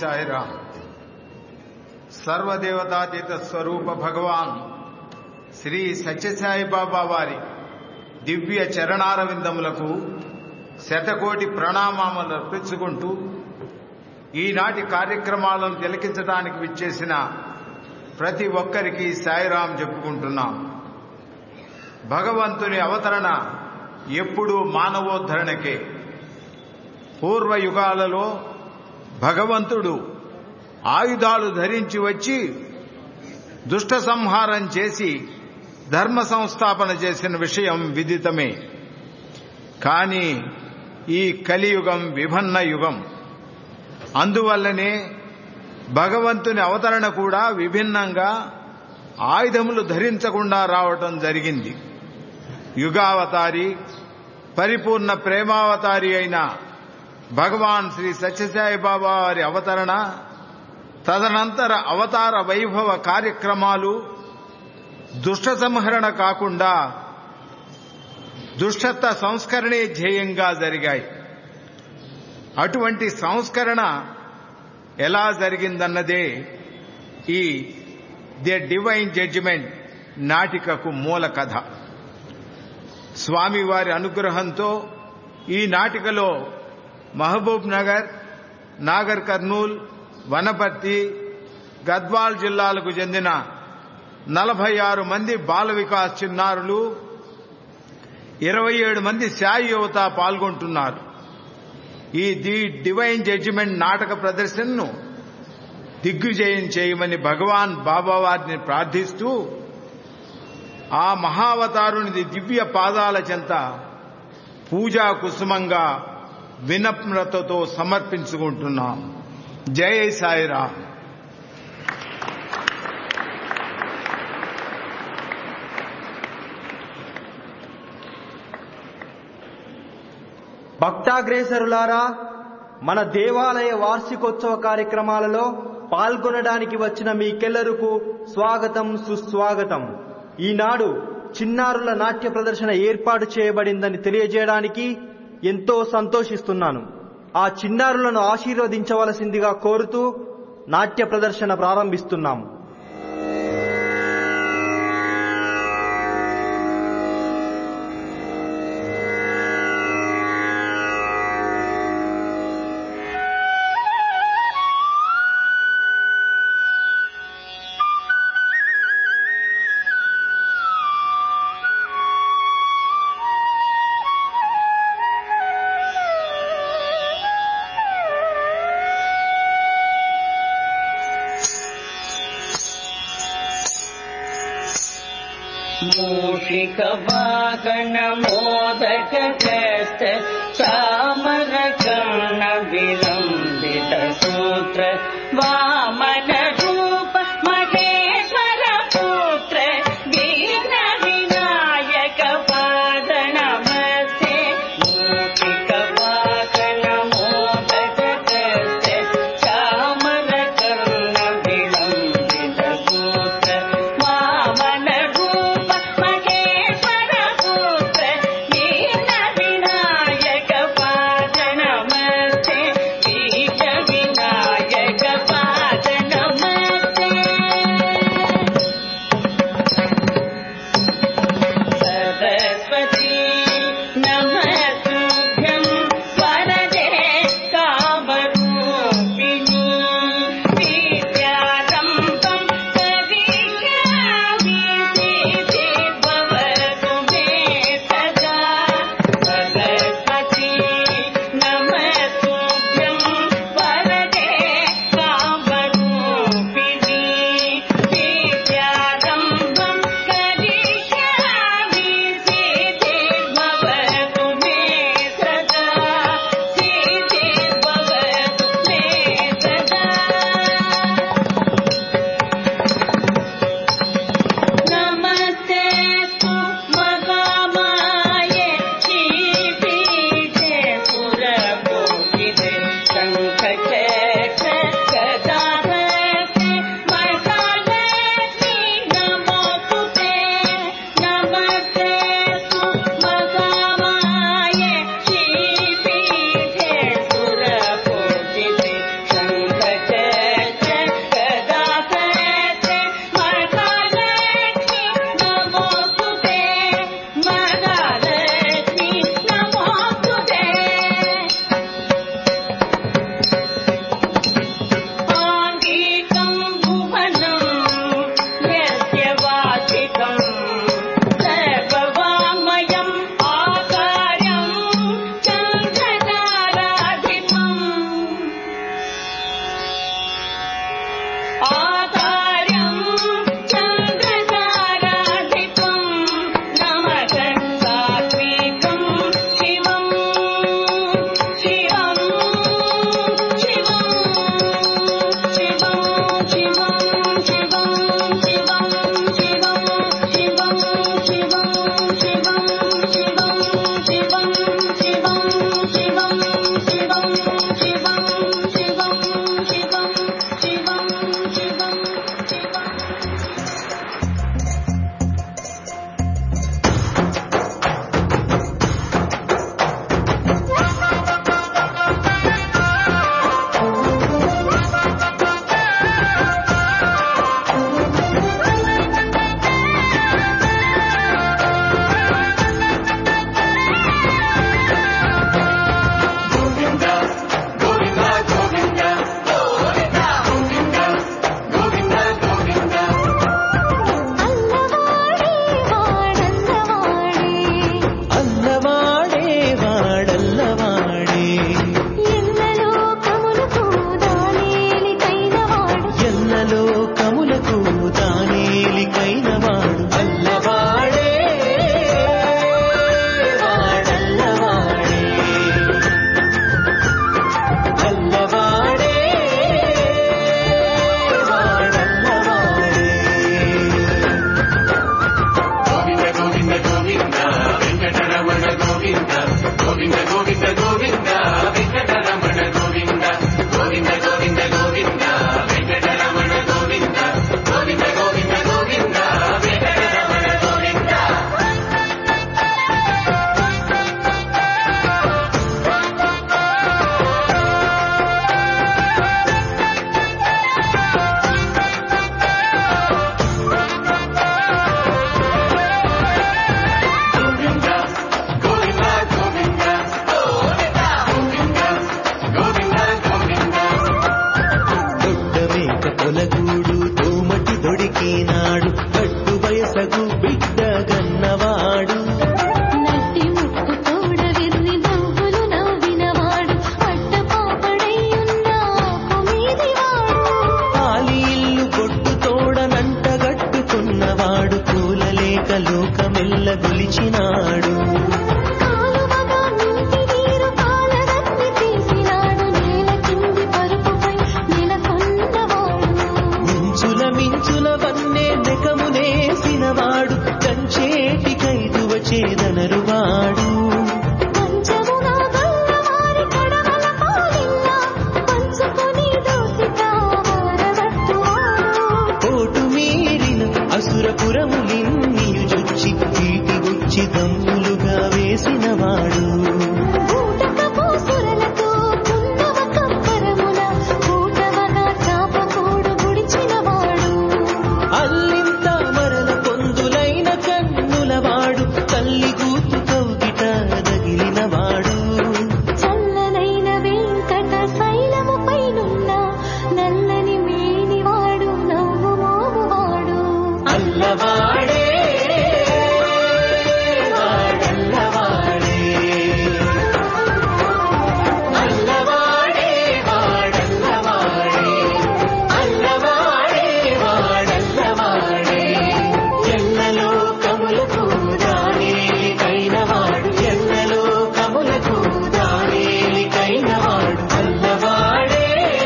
సాయిరామ్ సర్వదేవతాతీత స్వరూప భగవాన్ శ్రీ సత్యసాయి బాబా వారి దివ్య చరణారవిందములకు శతకోటి ప్రణామాములు అర్పించుకుంటూ ఈనాటి కార్యక్రమాలను తిలకించడానికి విచ్చేసిన ప్రతి ఒక్కరికి సాయిరాం చెప్పుకుంటున్నాం భగవంతుని అవతరణ ఎప్పుడూ మానవోద్ధరణకే పూర్వ యుగాలలో భగవంతుడు ఆయుధాలు ధరించి వచ్చి దుష్ట సంహారం చేసి ధర్మ సంస్థాపన చేసిన విషయం విదితమే కానీ ఈ కలియుగం విభిన్న యుగం అందువల్లనే భగవంతుని అవతరణ కూడా విభిన్నంగా ఆయుధములు ధరించకుండా రావటం జరిగింది యుగావతారి పరిపూర్ణ ప్రేమావతారి అయిన భగవాన్ శ్రీ సత్యసాయి బాబా వారి అవతరణ తదనంతర అవతార వైభవ కార్యక్రమాలు దుష్ట సంహరణ కాకుండా దుష్టత్వ సంస్కరణే ధ్యేయంగా జరిగాయి అటువంటి సంస్కరణ ఎలా జరిగిందన్నదే ఈ ది డివైన్ జడ్జిమెంట్ నాటికకు మూల కథ స్వామివారి అనుగ్రహంతో ఈ నాటికలో మహబూబ్ నగర్ నాగర్ కర్నూల్ వనపర్తి గద్వాల్ జిల్లాలకు చెందిన నలభై ఆరు మంది బాల వికాస్ చిన్నారులు ఇరవై ఏడు మంది శాయి యువత పాల్గొంటున్నారు ఈ ది డివైన్ జడ్జిమెంట్ నాటక ప్రదర్శనను దిగ్విజయం చేయమని భగవాన్ బాబావారిని ప్రార్థిస్తూ ఆ మహావతారుని దివ్య పాదాల చెంత పూజా కుసుమంగా వినమ్రతతో సమర్పించుకుంటున్నాం జై సాయిరామ్ భక్తాగ్రేసరులారా మన దేవాలయ వార్షికోత్సవ కార్యక్రమాలలో పాల్గొనడానికి వచ్చిన మీకెల్లరకు స్వాగతం సుస్వాగతం ఈనాడు చిన్నారుల నాట్య ప్రదర్శన ఏర్పాటు చేయబడిందని తెలియజేయడానికి ఎంతో సంతోషిస్తున్నాను ఆ చిన్నారులను ఆశీర్వదించవలసిందిగా కోరుతూ నాట్య ప్రదర్శన ప్రారంభిస్తున్నాము मूषिकवाहन मोदक हस्त चामर कर्ण विलम्बित सूत्र वामन रूप महेश्वर पुत्र दीन विनायक पाद नमस्ते मूषिकवाहन मोदक हस्त चामर कर्ण विलम्बित सूत्र वामन रूप महेश्वर पुत्र दीन विनायक पाद नमस्ते बीज विनायक ఈనాడు కట్టు వయసకు బిడ్డ గన్నవాడు నట్టి ముక్కు తోడ విర్రి నవ్వులు నవ్వినవాడు అడ్డ పాపడయ్యున్న కొమీదివాడు ఆలి ఇల్లు కొట్టు తోడనంట గట్టుకున్నవాడు కూలలేక లోకమెల్ల గొలిచినాడు కాలువగా నీటి నీరు కాలగత్తి తీసినాడు నేల కింది పరుపుపై నెలకొన్నవాడు మించుల మించుల వన్నే నెకమునేసినవాడు కంచేటి కైదువ చేదనరువాడు పంచముగా గల్లవారి కడవల పాలిల్ల పంచుకొని దోసిక వారవట్టువాడు కోటు మీరిన అసురపురములిన్నియు జొచ్చి ఈటి గుచ్చి దమ్ములుగా వేసినవాడు బూటకపు సురలతో పున్నవ కంపరమున బూటవగా చాపకూడు గుడిచినవాడు అల్లింత మరల పొందులైన కన్నులవాడు తల్లి గూతు కౌగిట దగిలినవాడు చల్లనైన వెంకట శైలము పైనున్న నల్లని మేనివాడు నవ్వు మోగువాడు అల్లవాడే వాడల్లవాడే అల్లవాడే వాడల్లవాడే అల్లవాడే వాడల్లవాడే ఎన్నలో కములకు దానేలికైనవాడు ఎన్నలో కములకు దానేలికైనవాడు అల్లవాడే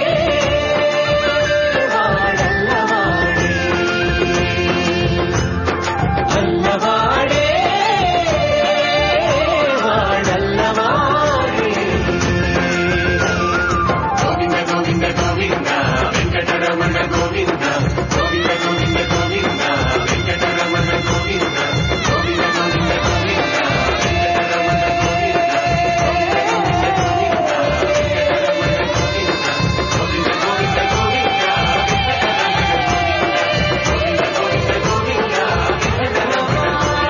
వాడల్లవాడే అల్లవాడే వాడల్లవాడే గోవింద గోవింద గోవింద వెంకటరమణ గోవింద గోవింద గోవింద గోవింద వెంకటరమణ గోవింద గోవింద గోవింద గోవింద వెంకటరమణ గోవింద గోవింద గోవింద గోవింద వెంకటరమణ గోవింద గోవింద గోవింద గోవింద వెంకటరమణ గోవింద గోవింద గోవింద వెంకటరమణ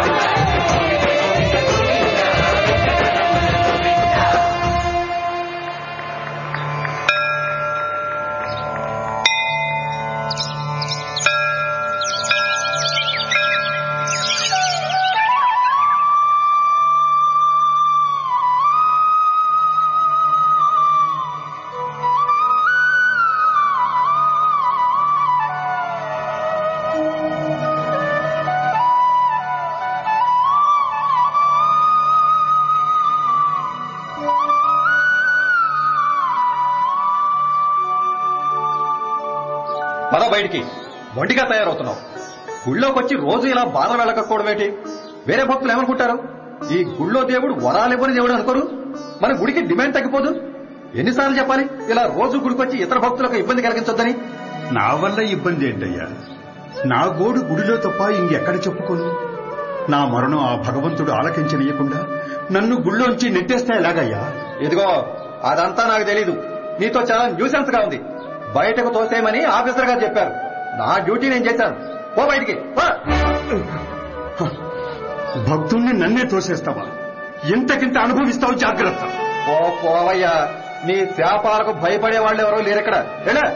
పద బయటికి ఒంటిగా తయారవుతున్నావు గుళ్ళోకి వచ్చి రోజు ఇలా బాధ వెళ్ళకపోవడమేంటి వేరే భక్తులు ఏమనుకుంటారు ఈ గుళ్ళో దేవుడు వరాలివ్వని దేవుడు అనుకోరు మన గుడికి డిమాండ్ తగ్గిపోదు ఎన్నిసార్లు చెప్పాలి ఇలా రోజు గుడికొచ్చి ఇతర భక్తులకు ఇబ్బంది కలిగించొద్దని నా వల్ల ఇబ్బంది ఏంటయ్యా నా గోడు గుడిలో తప్ప ఇంకెక్కడ చెప్పుకోను నా మరణం ఆ భగవంతుడు ఆలకించనీయకుండా నన్ను గుళ్ళోంచి నెట్టేస్తే ఎలాగయ్యా ఇదిగో అదంతా నాకు తెలీదు నీతో చాలా న్యూసెన్స్ గా ఉంది బయటకు తోసేయమని ఆఫీసర్ గారు చెప్పారు నా డ్యూటీ నేను చేశాను పో బయటికి పో. భక్తుణ్ణి నన్నే తోసేస్తావా ఇంతకింత అనుభవిస్తావు జాగ్రత్త పో పోవయ్యా నీ శాపాలకు భయపడే వాళ్ళు ఎవరో లేరెక్కడ వెళ్ళా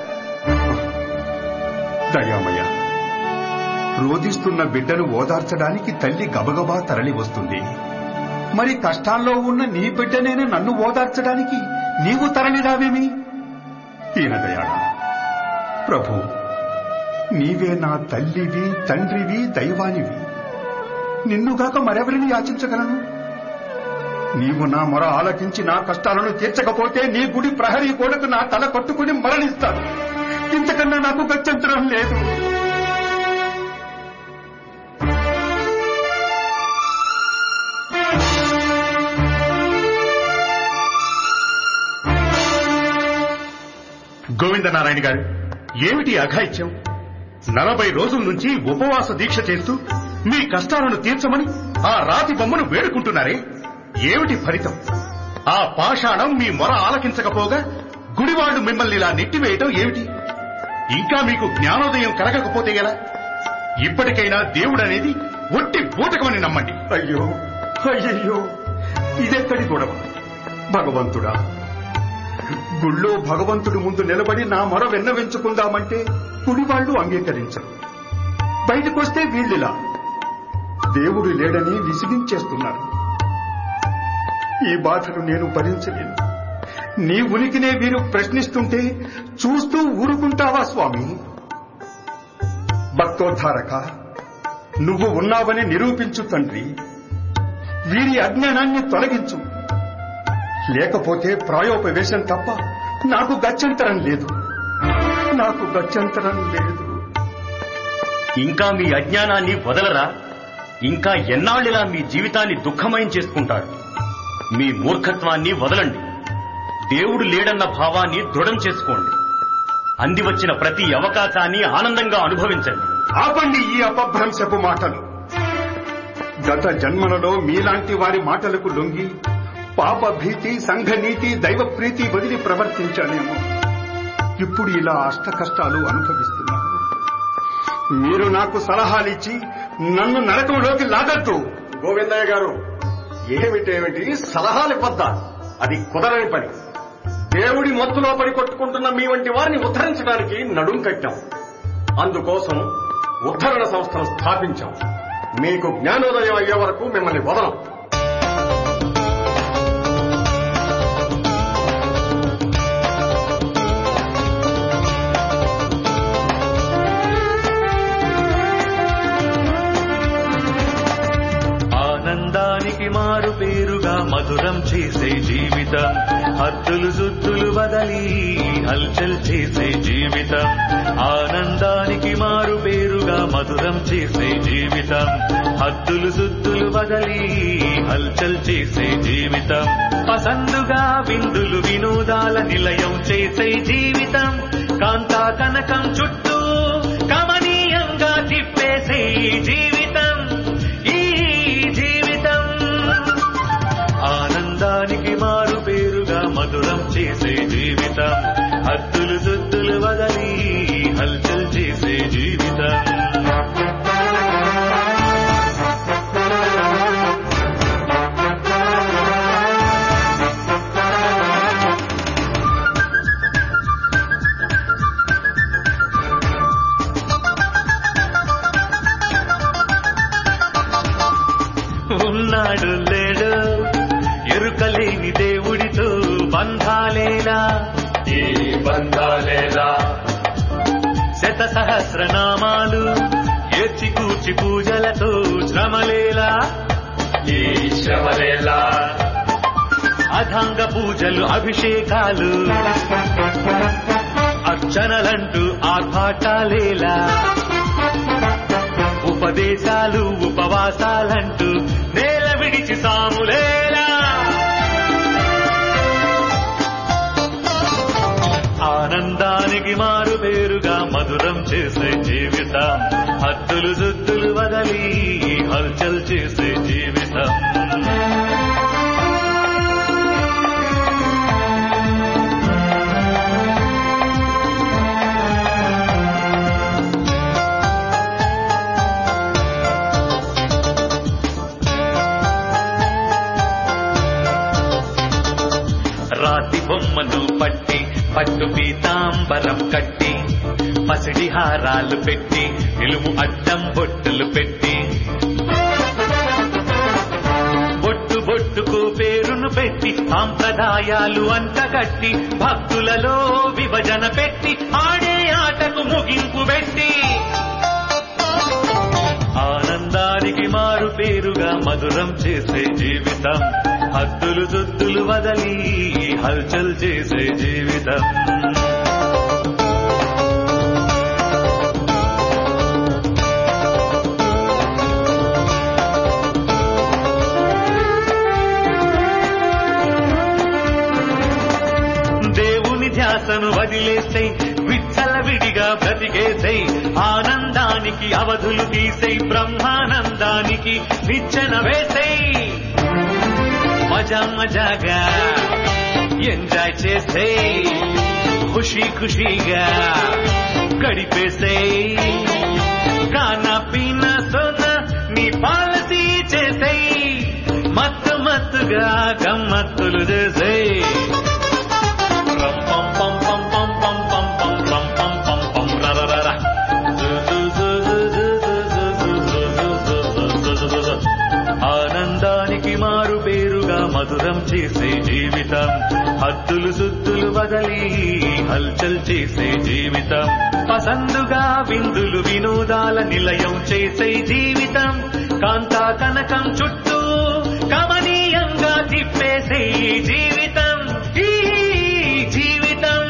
దయామయ్య రోధిస్తున్న బిడ్డను ఓదార్చడానికి తల్లి గబగబా తరలి వస్తుంది మరి కష్టాల్లో ఉన్న నీ బిడ్డనైనా నన్ను ఓదార్చడానికి నీవు తరలిరావేమి దీనదయాళ ప్రభు నీవే నా తల్లివి తండ్రివి దైవానివి నిన్నుగాక మరెవరిని యాచించగలను నీవు నా మొర ఆలకించి నా కష్టాలను తీర్చకపోతే నీ గుడి ప్రహరీ గోడకు నా తల కట్టుకుని మరణిస్తాను ఇంతకన్నా నాకు గత్యంతరం లేదు గోవిందనారాయణ గారు ఏమిటి అఘాయిత్యం నలభై రోజుల నుంచి ఉపవాస దీక్ష చేస్తూ మీ కష్టాలను తీర్చమని ఆ రాతి బొమ్మను వేడుకుంటున్నారే ఏమిటి ఫలితం ఆ పాషాణం మీ మొర ఆలకించకపోగా గుడివాళ్లు మిమ్మల్ని ఇలా నెట్టివేయటం ఏమిటి ఇంకా మీకు జ్ఞానోదయం కలగకపోతే ఎలా ఇప్పటికైనా దేవుడనేది ఒట్టి బూటకమని నమ్మండి అయ్యో అయ్యయ్యో ఇదెక్కడి గొడవ భగవంతుడా గుళ్ళో భగవంతుడి ముందు నిలబడి నా మొర విన్నవించుకుందామంటే గుడి వాళ్ళు అంగీకరించరు బయటకొస్తే వీళ్ళిలా దేవుడు లేడని విసిగించేస్తున్నారు ఈ బాధను నేను భరించలేను నీ ఉనికినే వీరు ప్రశ్నిస్తుంటే చూస్తూ ఊరుకుంటావా స్వామి భక్తోద్ధారక నువ్వు ఉన్నావని నిరూపించు తండ్రి వీరి అజ్ఞానాన్ని తొలగించు లేకపోతే ప్రాయోపవేశం తప్ప నాకు గత్యంతరం లేదు నాకు గత్యంతరం లేదు ఇంకా మీ అజ్ఞానాన్ని వదలరా ఇంకా ఎన్నాళ్ళిలా మీ జీవితాన్ని దుఃఖమయం చేసుకుంటారు మీ మూర్ఖత్వాన్ని వదలండి దేవుడు లేడన్న భావాన్ని దృఢం చేసుకోండి అంది వచ్చిన ప్రతి అవకాశాన్ని ఆనందంగా అనుభవించండి ఆపండి ఈ అపభ్రంశపు మాటలు గత జన్మలలో మీలాంటి వారి మాటలకు లొంగి పాప భీతి సంఘనీతి దైవ ప్రీతి వదిలి ప్రవర్తించానేమో ఇప్పుడు ఇలా అష్ట కష్టాలు అనుభవిస్తున్నాను మీరు నాకు సలహాలిచ్చి నన్ను నరకంలోకి లాగద్దు గోవిందయ్య గారు ఏమిటేమిటి సలహాలు ఇవ్వద్దా అది కుదరని పని దేవుడి మత్తులో పడి కొట్టుకుంటున్న మీ వంటి వారిని ఉద్ధరించడానికి నడుం కట్టాం అందుకోసం ఉద్ధరణ సంస్థను స్థాపించాం మీకు జ్ఞానోదయం అయ్యే వరకు మిమ్మల్ని వదలం ఆనందానికి మారు పేరుగా మధురం చేసే జీవితం హద్దులు సుద్దులు వదలి హల్చల్ చేసే జీవితం ఆనందానికి మారు పేరుగా మధురం చేసే జీవితం హద్దులు సుద్దులు వదలి హల్చల్ చేసే జీవితం పసందుగా విందులు వినోదాల నిలయం చేసే జీవితం కాంతా కనకం చుట్టూ కమనీయంగా తిప్పేసే జీవితం ఈ జీవితం ఆనందానికి మారు పేరుగా మధురం చేసే జీవితం హద్దులు సుద్దులు వదలి హల్చల్ చేసే జీవితం ఉన్నాడు లేడు ఎరుకలేని దేవుడితో బంధాలేలా ఈ బంధాలేలా శత సహస్రనామాలు ఏర్చి కూర్చి పూజలతో శ్రమలేలా ఈ శ్రమలేలా అధాంగ పూజలు అభిషేకాలు అర్చనలంటూ ఆర్భాటాలేలా ఉపదేశాలు ఉపవాసాలంటూ నేల విడిచి సాములేలా ఆనందానికి మారు పేరుగా మధురం చేసే జీవితం హద్దులు జుద్దులు వదలి హల్చల్ చేసే జీవితం రాతి బొమ్మను పట్టి పట్టు పీతాంబరం కట్టి పసిడి హారాలు పెట్టి నిలుము అడ్డం బొట్టులు పెట్టి బొట్టు బొట్టుకు పేరును పెట్టి సాంప్రదాయాలు అంతగట్టి భక్తులలో విభజన పెట్టి ఆడే ఆటకు ముగింపు పెట్టి ఆనందానికి మారు పేరుగా మధురం చేసే జీవితం హద్దులు దుద్దులు వదలి హల్చల్ చేసే జీవితం దేవుని ధ్యాసను వదిలేసై విచ్చల విడిగా బ్రతికేసై ఆనందానికి అవధులు తీసై బ్రహ్మానందానికి నిచ్చెన వేసై మజా మజాగా ఎంజాయ్ చేసే ఖుషీ ఖుషీగా గడిపేసే కానా పీనా సోనా నీ పాలసీ చేసేయ్ మత్తు మత్తుగా గమ్మత్తులు చేసేయ్ రం పం పం పం పం పం పం పం రం పం పం పం రరరర. జు జు జు జు జు జు చేసే జీవితం హద్దులు సుద్దులు వదలి హల్చల్ చేసే జీవితం పసందుగా విందులు వినోదాల నిలయం చేసే జీవితం కాంతా కనకం చుట్టూ కమనీయంగా తిప్పేసే ఈ జీవితం ఈ జీవితం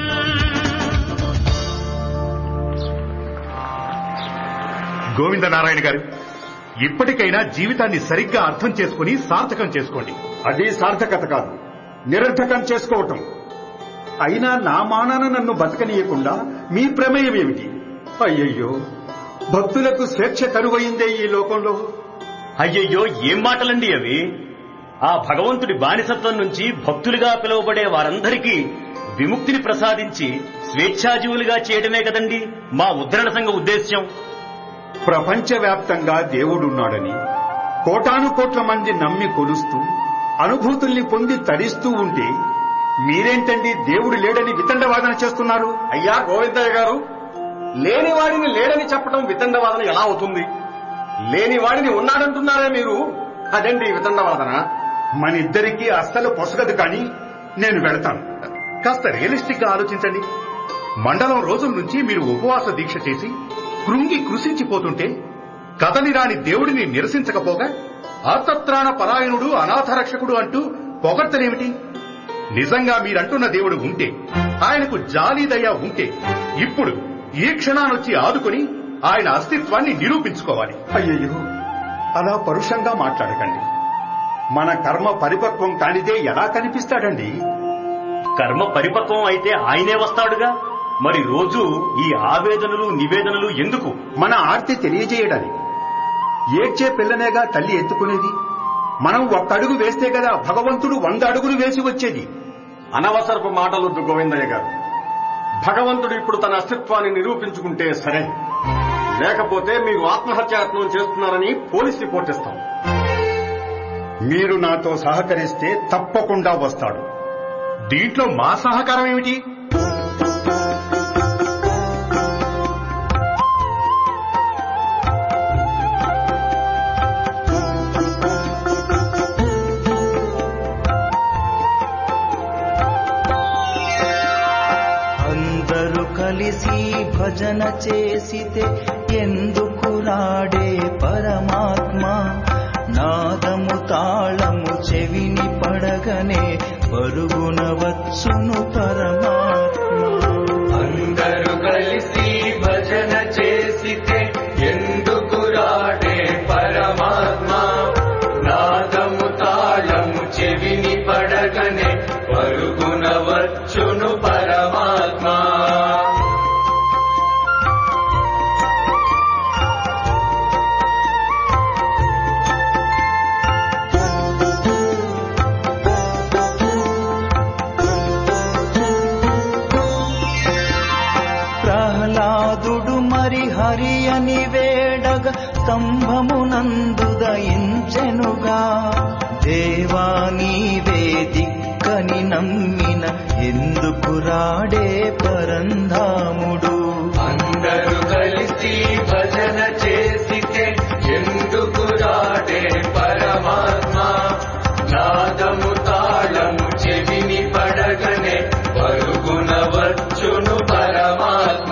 గోవిందనారాయణ గారు ఇప్పటికైనా జీవితాన్ని సరిగ్గా అర్థం చేసుకుని సార్థకం చేసుకోండి అది సార్థకత కాదు నిరర్థకం చేసుకోవటం అయినా నా మానాన నన్ను బతకనీయకుండా మీ ప్రమేయం ఏమిటి అయ్యయ్యో భక్తులకు స్వేచ్ఛ కరువయిందే ఈ లోకంలో అయ్యయ్యో ఏం మాటలండి అవి ఆ భగవంతుడి బానిసత్వం నుంచి భక్తులుగా పిలువబడే వారందరికీ విముక్తిని ప్రసాదించి స్వేచ్ఛాజీవులుగా చేయడమే కదండి మా ఉద్ధరణ సంఘ ఉద్దేశ్యం ప్రపంచవ్యాప్తంగా దేవుడున్నాడని కోటాను కోట్ల మంది నమ్మి కొలుస్తూ అనుభూతుల్ని పొంది తరిస్తూ ఉంటే మీరేంటండి దేవుడు లేడని వితండవాదన చేస్తున్నారు అయ్యా గోవిందయ్య గారు లేని వాడిని లేడని చెప్పడం వితండవాదన ఎలా అవుతుంది లేని వాడిని ఉన్నాడంటున్నారే మీరు అదండి వితండవాదన మన ఇద్దరికీ అస్సలు పొసగదు కానీ నేను వెళతాను కాస్త రియలిస్టిక్ గా ఆలోచించండి మండలం రోజుల నుంచి మీరు ఉపవాస దీక్ష చేసి కృంగి కృషించిపోతుంటే కథని రాని దేవుడిని నిరసించకపోగా ఆర్తత్రాణ పరాయణుడు అనాథరక్షకుడు అంటూ పొగడ్తలేమిటి నిజంగా మీరంటున్న దేవుడు ఉంటే ఆయనకు జాలి దయ ఉంటే ఇప్పుడు ఈ క్షణానొచ్చి ఆదుకుని ఆయన అస్తిత్వాన్ని నిరూపించుకోవాలి అయ్యయ్యో అలా పరుషంగా మాట్లాడకండి మన కర్మ పరిపక్వం కానిదే ఎలా కనిపిస్తాడండి కర్మ పరిపక్వం అయితే ఆయనే వస్తాడుగా మరి రోజు ఈ ఆవేదనలు నివేదనలు ఎందుకు మన ఆర్తి తెలియజేయడానికి ఏడ్చే పిల్లనేగా తల్లి ఎత్తుకునేది మనం ఒక్క అడుగు వేస్తే కదా భగవంతుడు వంద అడుగులు వేసి వచ్చేది అనవసరపు మాటలొద్దు గోవిందయ్య గారు భగవంతుడు ఇప్పుడు తన అస్తిత్వాన్ని నిరూపించుకుంటే సరే లేకపోతే మీరు ఆత్మహత్యాయత్నం చేస్తున్నారని పోలీస్ రిపోర్ట్ ఇస్తాం మీరు నాతో సహకరిస్తే తప్పకుండా వస్తాడు దీంట్లో మా సహకారం ఏమిటి అందరూ కలిసి భజన చేసితే ఎందుకు రాడే పరమాత్మ నాదము తాళము చెవిని పడగనే పరుగున వచ్చును పరమాత్మ అందరూ కలిసి భజన చేసితే ఎందుకు రాడే పరమాత్మ నాదము తాళము చెవిని పడగనే పరుగున వచ్చును పరమాత్మ ప్రహ్లాదుడు మరి హరి అని వేడగ స్తంభమునందుదయించెనుగా దేవా నీవే దిక్కని నమ్మిన ఎందుకు రాడే పరంధాముడు అందరూ కలిసి భజన చేసితే ఎందుకు రాడే పరమాత్మ నాదము తాళము చెవిని పడగనే పరుగున వచ్చును పరమాత్మ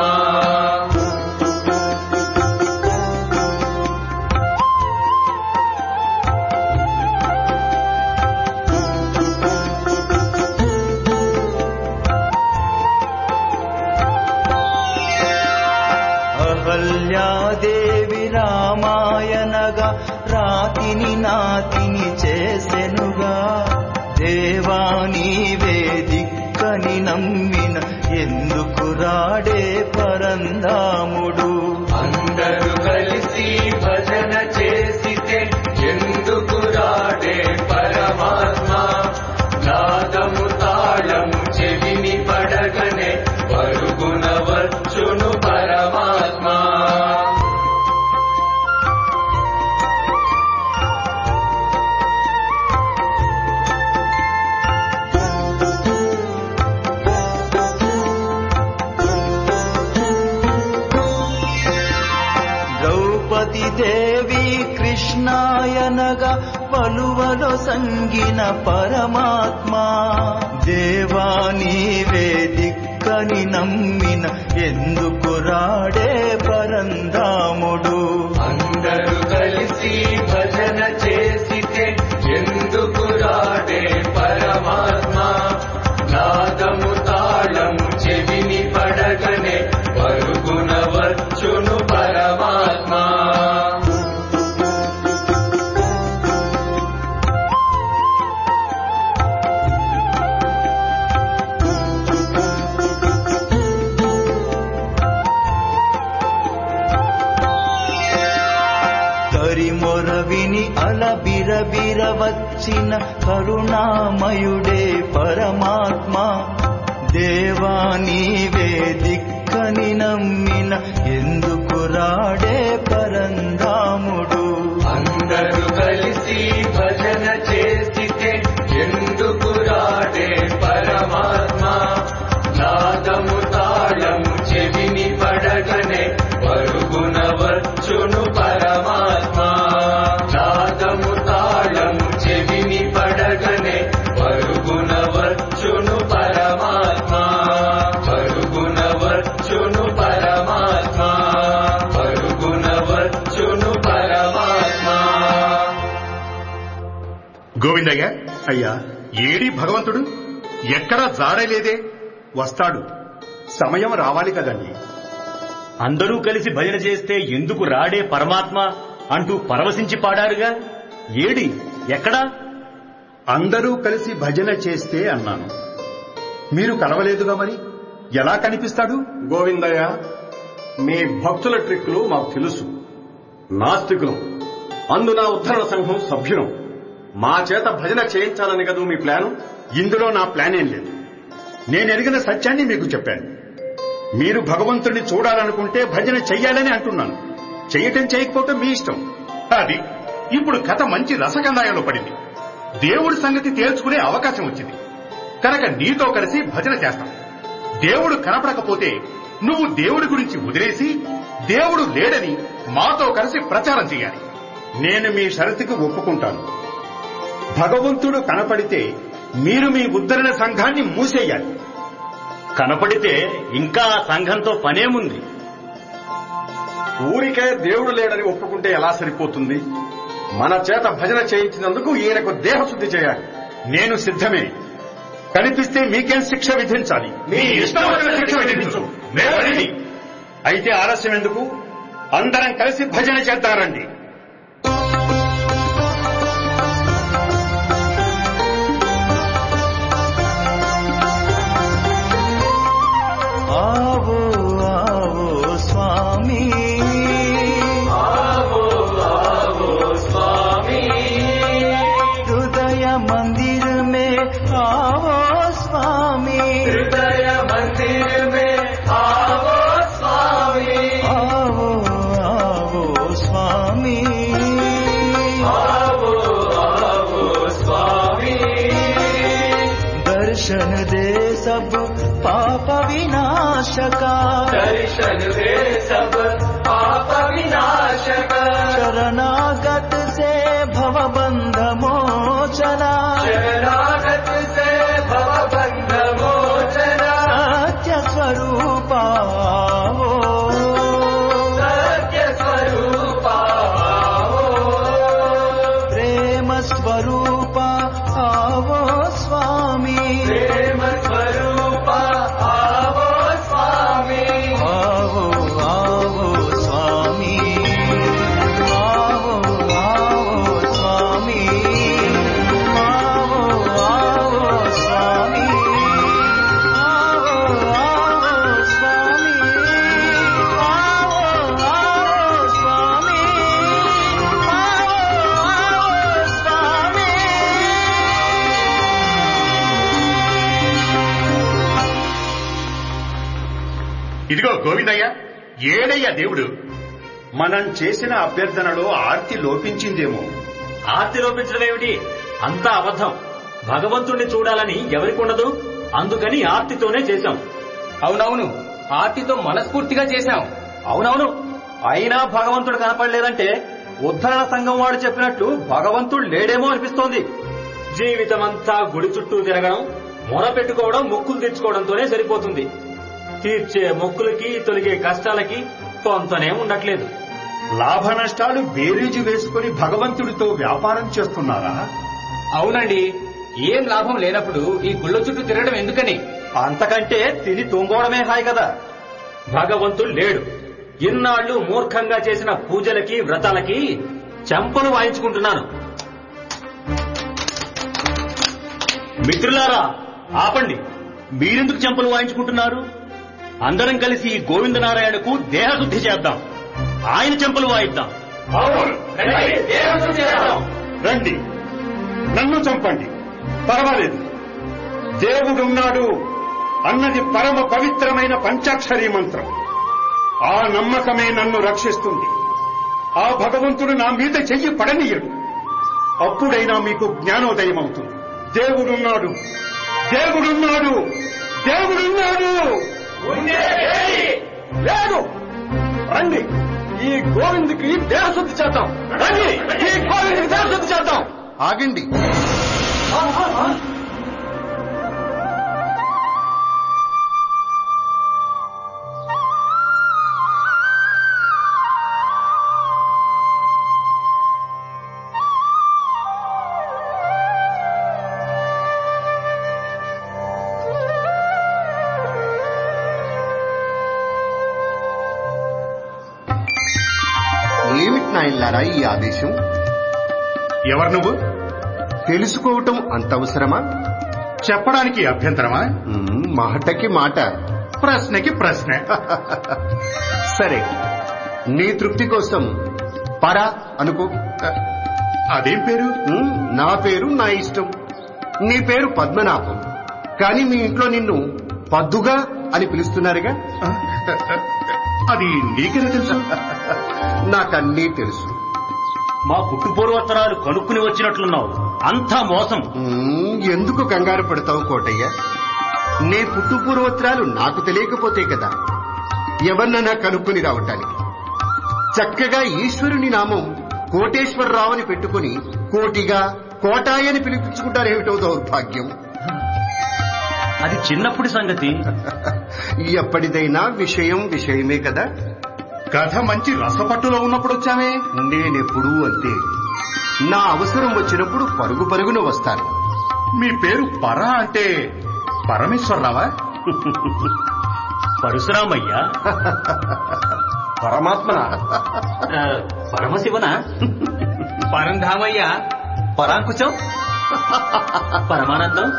పార్వతి దేవి కృష్ణాయనగా పలువలో సంగిన పరమాత్మ దేవా నీవే దిక్కని నమ్మిన ఎందుకు రాడే పరంధాముడు అందరూ కలిసి భజన చేసితే ఎందుకు రాడే పరమాత్మ నాదము తాళము చెవిని పడగనే పరుగున వచ్చును పరమాత్మ కరిమొర విని అల బిరబిర వచ్చిన కరుణామయుడే పరమాత్మ దేవా నీవే దిక్కని నమ్మిన ఎందుకు రాడే పరంధాముడు అందరూ కలిసి భజన చేసితే ఎందుకు రాడే పరమాత్మ నాదము తాళము చెవిని పడగనే పరుగున వచ్చును పరమాత్మ నాదము తాళము చెవిని పడగనే పరుగున వచ్చును పరమాత్మ పరుగున వచ్చును పరమాత్మ పరుగున వచ్చును పరమాత్మ గోవిందయ్య అయ్యా ఏడి భగవంతుడు ఎక్కడా జాడలేదే వస్తాడు సమయం రావాలి కదండి అందరూ కలిసి భజన చేస్తే ఎందుకు రాడే పరమాత్మ అంటూ పరవశించి పాడారుగా ఏడి ఎక్కడా అందరూ కలిసి భజన చేస్తే అన్నాను మీరు కలవలేదుగా మరి ఎలా కనిపిస్తాడు గోవిందయ్య మీ భక్తుల ట్రిక్కులు మాకు తెలుసు నాస్తికులం అందున ఉద్ధరణ సంఘం సభ్యులం మా చేత భజన చేయించాలని కదూ మీ ప్లాను ఇందులో నా ప్లాన్ ఏం లేదు నేను ఎరిగిన సత్యాన్ని మీకు చెప్పాను మీరు భగవంతుడిని చూడాలనుకుంటే భజన చెయ్యాలని అంటున్నాను చెయ్యటం చేయకపోతే మీ ఇష్టం అది ఇప్పుడు కథ మంచి రసకందాయంలో పడింది దేవుడి సంగతి తేల్చుకునే అవకాశం వచ్చింది కనుక నీతో కలిసి భజన చేస్తాం దేవుడు కనపడకపోతే నువ్వు దేవుడి గురించి వదిలేసి దేవుడు లేడని మాతో కలిసి ప్రచారం చేయాలి నేను మీ షరతుకు ఒప్పుకుంటాను భగవంతుడు కనపడితే మీరు మీ ఉద్ధరణ సంఘాన్ని మూసేయాలి కనపడితే ఇంకా ఆ సంఘంతో పనేముంది ఊరికే దేవుడు లేడని ఒప్పుకుంటే ఎలా సరిపోతుంది మన చేత భజన చేయించినందుకు ఈయనకు దేహశుద్ధి చేయాలి నేను సిద్ధమే కనిపిస్తే మీకేం శిక్ష విధించాలి మీ ఇష్టం వచ్చిన శిక్ష విధించు. మేము రెడీ. అయితే ఆలస్యం ఎందుకు అందరం కలిసి భజన చేద్దారండి आवो आवो स्वामी आवो आवो स्वामी हृदय मंदिर में आवो स्वामी हृदय मंदिर में आवो स्वामी आवो आवो स्वामी आवो आवो स्वामी दर्शन दे सब पाप विनाश का दर्शन दे सब पाप विनाशक शरणागत से भव बंध मोचना शरणागत से भव बंध मोचना सत्य स्वरूप आवो सत्य स्वरूप प्रेम स्वरूप आवो स्वामी प्रेम स्वरूप आवो स्वामी आवो आवो स्वामी आवो आवो स्वामी आवो आवो स्वामी आवो आवो स्वामी आवो आवो स्वामी आवो आवो ఇదిగో గోవిందయ్య ఏడయ్యా దేవుడు మనం చేసిన అభ్యర్థనలో ఆర్తి లోపించిందేమో ఆర్తి లోపించడం ఏమిటి అంతా అబద్ధం భగవంతుణ్ణి చూడాలని ఎవరికి ఉండదు అందుకని ఆర్తితోనే చేశాం అవునవును ఆర్తితో మనస్ఫూర్తిగా చేశాం అవునవును అయినా భగవంతుడు కనపడలేదంటే ఉద్ధరణ సంఘం వాడు చెప్పినట్లు భగవంతుడు లేడేమో అనిపిస్తోంది జీవితమంతా గుడి చుట్టూ తిరగడం మొర పెట్టుకోవడం మొక్కులు తెచ్చుకోవడంతోనే సరిపోతుంది తీర్చే మొక్కులకి తొలగే కష్టాలకి కొంతనే ఉండట్లేదు లాభ నష్టాలు బేరీజు వేసుకుని భగవంతుడితో వ్యాపారం చేస్తున్నారా అవునండి ఏం లాభం లేనప్పుడు ఈ గుళ్ళ చుట్టూ తిరగడం ఎందుకని అంతకంటే తిని తూంగోవడమే హాయ్ కదా భగవంతుడు లేడు ఇన్నాళ్లు మూర్ఖంగా చేసిన పూజలకి వ్రతాలకి చెంపలు వాయించుకుంటున్నాను మిత్రులారా ఆపండి మీరెందుకు చెంపలు వాయించుకుంటున్నారు అందరం కలిసి ఈ గోవిందనారాయణకు దేహశుద్ధి చేద్దాం ఆయన చెంపలు వాయిద్దాం రండి నన్ను చంపండి పర్వాలేదు దేవుడున్నాడు అన్నది పరమ పవిత్రమైన పంచాక్షరీ మంత్రం ఆ నమ్మకమే నన్ను రక్షిస్తుంది ఆ భగవంతుడు నా మీద చెయ్యి పడనీయడు అప్పుడైనా మీకు జ్ఞానోదయం అవుతుంది దేవుడున్నాడు దేవుడున్నాడు దేవుడున్నాడు లేదు రండి ఈ గోవిందుకి దేహశుద్ధి చేద్దాం రండి ఈ గోవిందుకి దేహశుద్ధి చేద్దాం ఆగండి ఏమిటి నాయన్లారా ఈ ఆదేశం ఎవరు నువ్వు తెలుసుకోవటం అంత అవసరమా చెప్పడానికి అభ్యంతరమా మ్మ్, మాటకి మాట ప్రశ్నకి ప్రశ్న సరే నీ తృప్తి కోసం పరా అనుకో అదేం పేరు మ్మ్, నా పేరు నా ఇష్టం నీ పేరు పద్మనాభం కానీ మీ ఇంట్లో నిన్ను పద్దుగా అని పిలుస్తున్నారుగా అది నీకెలా తెలుసు నాకన్నీ తెలుసు మా పుట్టు పూర్వోత్తరాలు కనుక్కుని వచ్చినట్లున్నావు అంతా మోసం మ్మ్, ఎందుకు కంగారు పడతావు కోటయ్య నీ పుట్టు పూర్వోత్తరాలు నాకు తెలియకపోతే కదా ఎవరినైనా కనుక్కుని రావటానికి చక్కగా ఈశ్వరుని నామం కోటేశ్వరరావు అని పెట్టుకుని కోటిగా కోటాయని పిలిపించుకుంటారేమిటో దౌర్భాగ్యం అది చిన్నప్పటి సంగతి ఎప్పటిదైనా విషయం విషయమే కదా కథ మంచి రసపట్టులో ఉన్నప్పుడు వచ్చామే నేనెప్పుడూ అంతే నా అవసరం వచ్చినప్పుడు పరుగు పరుగున వస్తాను మీ పేరు పర అంటే పరమేశ్వరరావా పరశురామయ్య పరమాత్మన ఆ, పరమశివనా పరంధామయ్య పరాంకుశం పరమానందం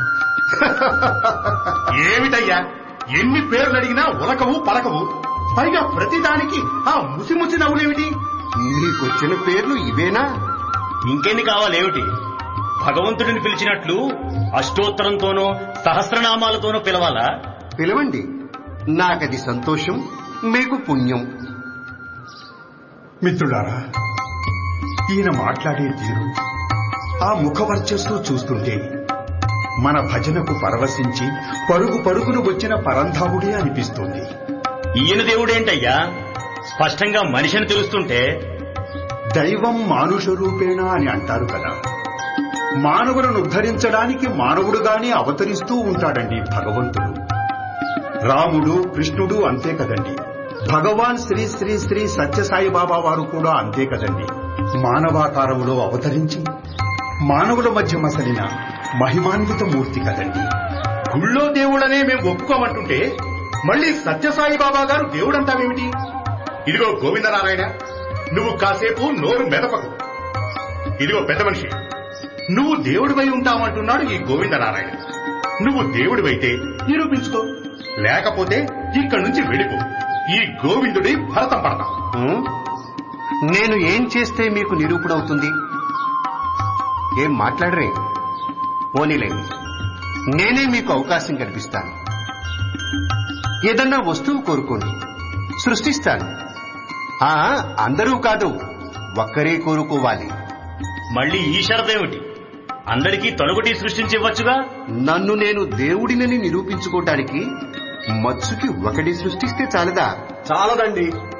ఏమిటయ్యా ఎన్ని పేర్లు అడిగినా ఉలకవు పలకవు పైగా ప్రతిదానికి ఆ ముసిముసి నవ్వులేమిటి నీకొచ్చిన పేర్లు ఇవేనా ఇంకెన్ని కావాలేమిటి భగవంతుడిని పిలిచినట్లు అష్టోత్తరంతోనో సహస్రనామాలతోనో పిలవాలా పిలవండి నాకది సంతోషం మీకు పుణ్యం మిత్రులారా ఈయన మాట్లాడే తీరు ఆ ముఖ వర్చస్సు చూస్తుంటే మన భజనకు పరవశించి పరుగు పరుగును వచ్చిన పరంధావుడే అనిపిస్తుంది ఈయన దేవుడేంటయ్యా స్పష్టంగా మనిషిని తెలుస్తుంటే దైవం మానుష రూపేణ అని అంటారు కదా మానవులను ఉద్ధరించడానికి మానవుడుగానే అవతరిస్తూ ఉంటాడండి భగవంతుడు రాముడు కృష్ణుడు అంతే కదండి భగవాన్ శ్రీ శ్రీ శ్రీ సత్యసాయి బాబా వారు కూడా అంతే కదండి మానవాకారములో అవతరించి మానవుల మధ్య మసలిన మహిమాన్విత మూర్తి కదండి గుళ్ళో దేవుడనే మేము ఒప్పుకోమంటుంటే మళ్ళీ సత్యసాయి బాబా గారు దేవుడంటావేమిటి ఇదిగో గోవిందనారాయణ నువ్వు కాసేపు నోరు మెదపకు ఇదిగో పెద్ద మనిషి నువ్వు దేవుడివై ఉంటావంటున్నాడు ఈ గోవిందనారాయణ నువ్వు దేవుడివైతే నిరూపించుకో లేకపోతే ఇక్కడి నుంచి వెళ్ళిపో ఈ గోవిందుడి భరతం పడతాం ఉం? నేను ఏం చేస్తే మీకు నిరూపణవుతుంది ఏం మాట్లాడరే పోనీలేండి నేనే మీకు అవకాశం కల్పిస్తాను ఏదన్నా వస్తువు కోరుకోండి సృష్టిస్తాను ఆ అందరూ కాదు ఒక్కరే కోరుకోవాలి మళ్ళీ ఈ షరతేమిటి అందరికీ తొలగటి సృష్టించి ఇవ్వచ్చుగా నన్ను నేను దేవుడినని నిరూపించుకోవటానికి మత్సుకి ఒకటి సృష్టిస్తే చాలదా చాలదండి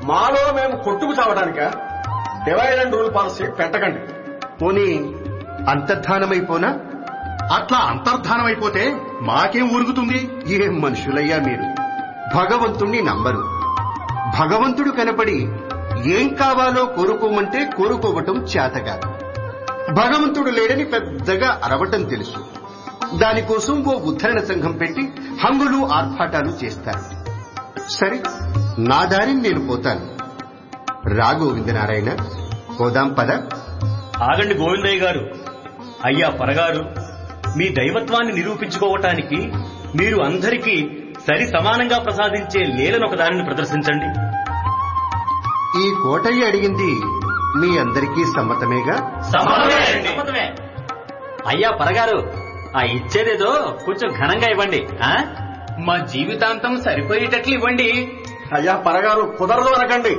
మాలో మేము కొట్టుకు చావడానిక డివైడ్ అండ్ రూల్ పాలసీ పెట్టకండి పోనీ అంతర్ధానమైపోనా అట్లా అంతర్ధానమైపోతే మాకేం ఉరుగుతుంది ఏం మనుషులయ్యా మీరు భగవంతుణ్ణి నమ్మరు భగవంతుడు కనపడి ఏం కావాలో కోరుకోమంటే కోరుకోవటం చేతగాదు భగవంతుడు లేడని పెద్దగా అరవటం తెలుసు దానికోసం ఓ ఉద్ధరణ సంఘం పెట్టి హంగులు ఆర్భాటాలు చేస్తారు సరే నా దారిని నేను పోతాను రా గోవిందనారాయణ పోదాం పద ఆగండి గోవిందయ్య గారు అయ్యా పరగారు మీ దైవత్వాన్ని నిరూపించుకోవటానికి మీరు అందరికీ సరి సమానంగా ప్రసాదించే లీలను ఒక దానిని ప్రదర్శించండి ఈ కోటయ్య అడిగింది మీ అందరికీ సమ్మతమేగా సమ్మతమే. అయ్యా పరగారు ఆ ఇచ్చేదేదో కొంచెం ఘనంగా ఇవ్వండి ఆ? మా జీవితాంతం సరిపోయేటట్లు ఇవ్వండి అయ్యా పరగారు కుదరదు అనకండి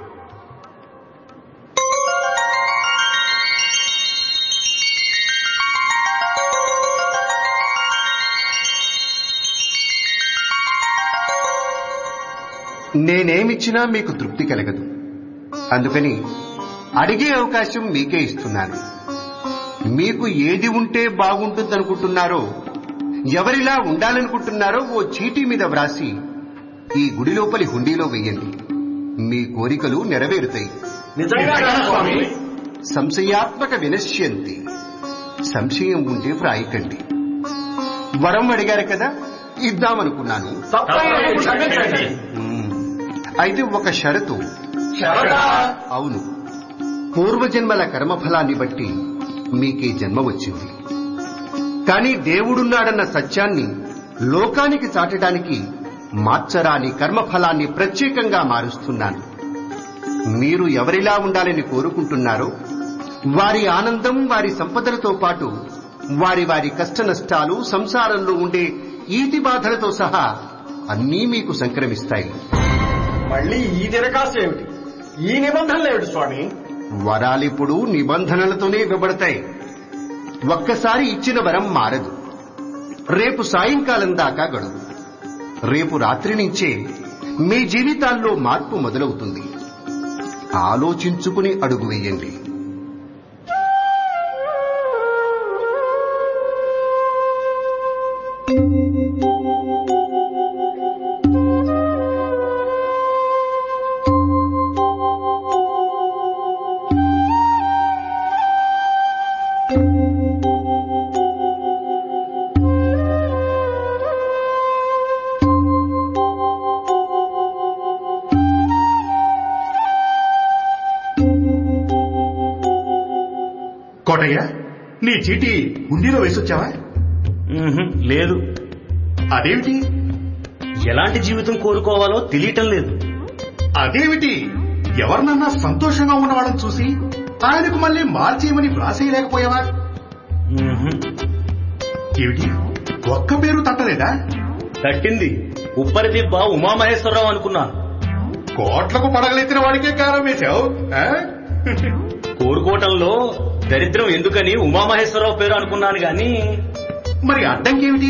నేనేమిచ్చినా మీకు తృప్తి కలగదు అందుకని అడిగే అవకాశం మీకే ఇస్తున్నాను మీకు ఏది ఉంటే బాగుంటుందనుకుంటున్నారో ఎవరిలా ఉండాలనుకుంటున్నారో ఓ చీటీ మీద వ్రాసి ఈ గుడి లోపలి హుండీలో వెయ్యండి మీ కోరికలు నెరవేరుతాయి నిజంగా స్వామి సంశయాత్మక వినశ్యంతి సంశయం ఉంటే వ్రాయకండి వరం అడిగారు కదా ఇద్దామనుకున్నాను తప్పకుండా క్షమించండి. మ్మ్. అయితే ఒక షరతు శరదా? అవును పూర్వజన్మల కర్మఫలాన్ని బట్టి మీకే జన్మ వచ్చింది కానీ దేవుడున్నాడన్న సత్యాన్ని లోకానికి చాటడానికి మార్చరాని కర్మఫలాన్ని ప్రత్యేకంగా మారుస్తున్నాను మీరు ఎవరిలా ఉండాలని కోరుకుంటున్నారో వారి ఆనందం వారి సంపదలతో పాటు వారి వారి కష్ట నష్టాలు సంసారంలో ఉండే ఈతి బాధలతో సహా అన్నీ మీకు సంక్రమిస్తాయి మళ్ళీ ఈ దినకాశ ఏమిటి ఈ నిబంధనలు ఏమిటి స్వామి వరాలిప్పుడు నిబంధనలతోనే ఇవ్వబడతాయి ఒక్కసారి ఇచ్చిన వరం మారదు రేపు సాయంకాలం దాకా గడువు రేపు రాత్రి నుంచే మీ జీవితాల్లో మార్పు మొదలవుతుంది ఆలోచించుకుని అడుగు వేయండి కోటయ్య నీ చీటీ హుండీలో వేసొచ్చావా మ్మ్హ్, లేదు అదేమిటి ఎలాంటి జీవితం కోరుకోవాలో తెలియటం లేదు అదేమిటి ఎవరినన్నా సంతోషంగా ఉన్నవాళ్ళని చూసి ఆయనకు మళ్ళీ మార్చేయమని వ్రాసేయలేకపోయావా మ్మ్హ్. ఏమిటి ఒక్క పేరు తట్టలేదా తట్టింది ఉప్పరి దిబ్బ ఉమామహేశ్వరరావు అనుకున్నాను కోట్లకు పడగలెత్తిన వాడికే కారం వేశావు ఆ? కోరుకోవటంలో దరిద్రం ఎందుకని ఉమామహేశ్వరరావు పేరు అనుకున్నాను గాని మరి అడ్డంకేమిటి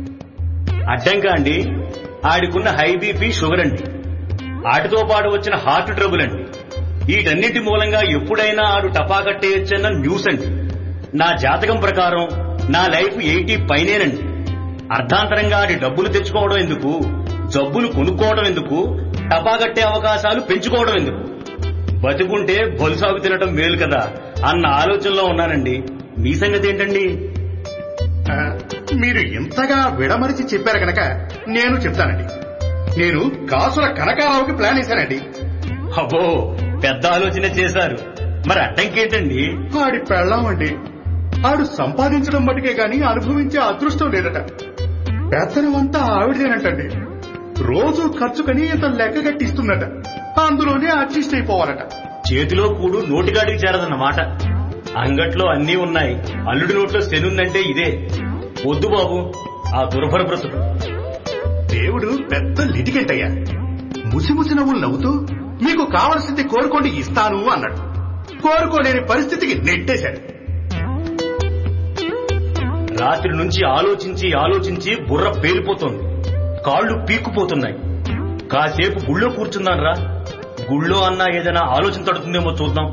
అడ్డంగా అండి ఆడికున్న హై బీపీ షుగర్ అండి ఆటితో పాటు వచ్చిన హార్ట్ ట్రబుల్ అండి వీటన్నిటి మూలంగా ఎప్పుడైనా ఆడు టపా కట్టేయచ్చన్న న్యూస్ అండి నా జాతకం ప్రకారం నా లైఫ్ ఎయిటీ పైనేనండి అర్ధాంతరంగా ఆడి డబ్బులు తెచ్చుకోవడం ఎందుకు జబ్బులు కొనుక్కోవడం ఎందుకు టపా కట్టే అవకాశాలు పెంచుకోవడం ఎందుకు బతుకుంటే బొలుసాగు తినటం మేలు కదా అన్న ఆలోచనలో ఉన్నానండి మీ సంగతి ఏంటండి ఆ, మీరు ఇంతగా విడమరిచి చెప్పారు కనుక నేను చెప్తానండి నేను కాసుల కనకారావుకి ప్లాన్ వేశానండి అబ్బో పెద్ద ఆలోచన చేశారు మరి అడ్డంకేంటండి ఆడి పెళ్ళామండి ఆడు సంపాదించడం మటుకే గాని అనుభవించే అదృష్టం లేదట పెత్తనం అంతా ఆవిడదేనంటండి రోజు ఖర్చుకని ఇంత లెక్క కట్టిస్తుందట అందులోనే అడ్జస్ట్ అయిపోవాలట చేతిలో కూడు నోటిగాడికి చేరదన్నమాట అంగట్లో అన్నీ ఉన్నాయి అల్లుడి నోట్లో శనుందంటే ఇదే వద్దు బాబు ఆ దుర్భర బ్రతుకు దేవుడు పెద్ద లిటికెంటయ్యా ముసిముసి నవ్వులు నవ్వుతూ మీకు కావలసింది కోరుకోండి ఇస్తాను అన్నాడు కోరుకోలేని పరిస్థితికి నెట్టేశాడు రాత్రి నుంచి ఆలోచించి ఆలోచించి బుర్ర పేలిపోతోంది కాళ్ళు పీక్కుపోతున్నాయి కాసేపు గుళ్ళో కూర్చున్నాను రా గుళ్ళో అన్నా ఏదైనా ఆలోచన తడుతుందేమో చూద్దాం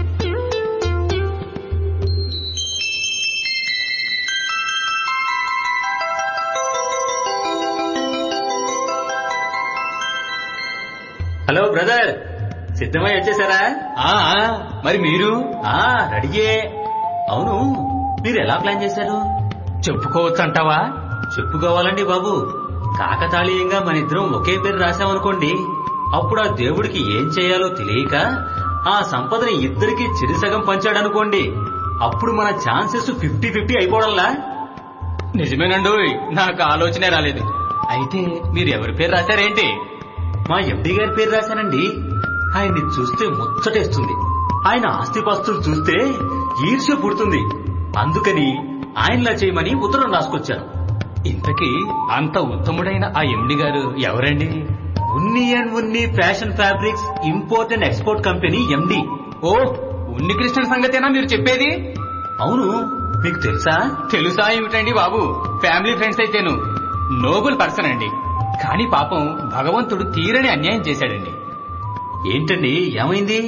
హలో బ్రదర్ సిద్ధమై వచ్చేసారా మరి మీరు రెడీయే అవును మీరు ఎలా ప్లాన్ చేశారు చెప్పుకోవచ్చు అంటావా చెప్పుకోవాలండి బాబు కాకతాళీయంగా మన ఇద్దరం ఒకే పేరు రాశామనుకోండి అప్పుడు ఆ దేవుడికి ఏం చేయాలో తెలియక ఆ సంపదని ఇద్దరికి చిరుసగం పంచాడనుకోండి అప్పుడు మన ఛాన్సెస్ ఫిఫ్టీ ఫిఫ్టీ అయిపోవడంలా నిజమేనండి నాకు ఆలోచనే రాలేదు అయితే మీరు ఎవరి పేరు రాశారేంటి మా ఎండి గారి పేరు రాశానండి ఆయన్ని చూస్తే ముచ్చటేస్తుంది ఆయన ఆస్తిపాస్తులు చూస్తే ఈర్ష్య పుడుతుంది అందుకని ఆయనలా చేయమని ఉత్తరం రాసుకొచ్చాను ఇంతకీ అంత ఉత్తముడైన ఆ ఎండి గారు ఎవరండి Unni and Unni fashion fabrics import and export company MD ఓ ఉన్ని కృష్ణ సంగతేనా మీరు చెప్పేది అవును మీకు తెలుసా తెలుసా ఏమిటండి బాబు ఫ్యామిలీ ఫ్రెండ్స్ అయితేను నోబుల్ పర్సన్ అండి కానీ పాపం భగవంతుడు తీరని అన్యాయం చేశాడండి ఏంటండి ఏమైంది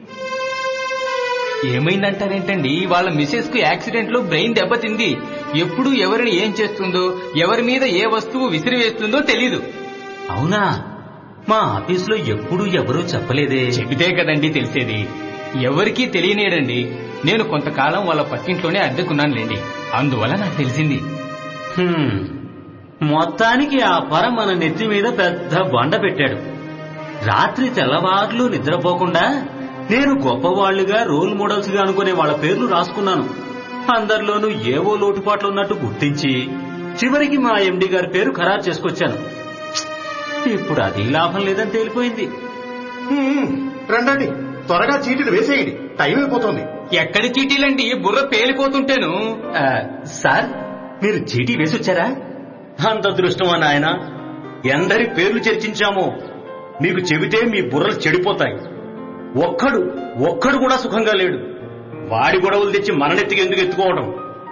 ఏమైందంటారేంటండి వాళ్ళ మిసెస్ కు యాక్సిడెంట్ లో బ్రెయిన్ దెబ్బతింది ఎప్పుడు ఎవరిని ఏం చేస్తుందో ఎవరి మీద ఏ వస్తువు విసిరివేస్తుందో తెలీదు అవునా మా ఆఫీసులో ఎప్పుడు ఎవరూ చెప్పలేదే చెబితే కదండి తెలిసేది ఎవరికీ తెలియనేడండి నేను కొంతకాలం వాళ్ళ పక్కింట్లోనే అద్దెకున్నానులేండి అందువల్ల నాకు తెలిసింది మొత్తానికి ఆ పర మన నెత్తి మీద పెద్ద బండ పెట్టాడు రాత్రి తెల్లవార్లు నిద్రపోకుండా నేను గొప్పవాళ్లుగా రోల్ మోడల్స్ గా అనుకునే వాళ్ళ పేర్లు రాసుకున్నాను అందరిలోనూ ఏవో లోటుపాట్లు ఉన్నట్టు గుర్తించి చివరికి మా ఎండి గారి పేరు ఖరారు చేసుకొచ్చాను ఇప్పుడు అది లాభం లేదని తేలిపోయింది రండి త్వరగా చీటీలు వేసేయండి టైం అయిపోతుంది ఎక్కడి చీటీలండి బుర్ర పేలిపోతుంటేను సార్ మీరు చీటీ వేసొచ్చారా అంత దృష్టమా నాయన ఎందరి పేర్లు చర్చించామో మీకు చెబితే మీ బుర్రలు చెడిపోతాయి ఒక్కడు ఒక్కడు కూడా సుఖంగా లేడు వాడి గొడవలు తెచ్చి మననెత్తికి ఎందుకు ఎత్తుకోవడం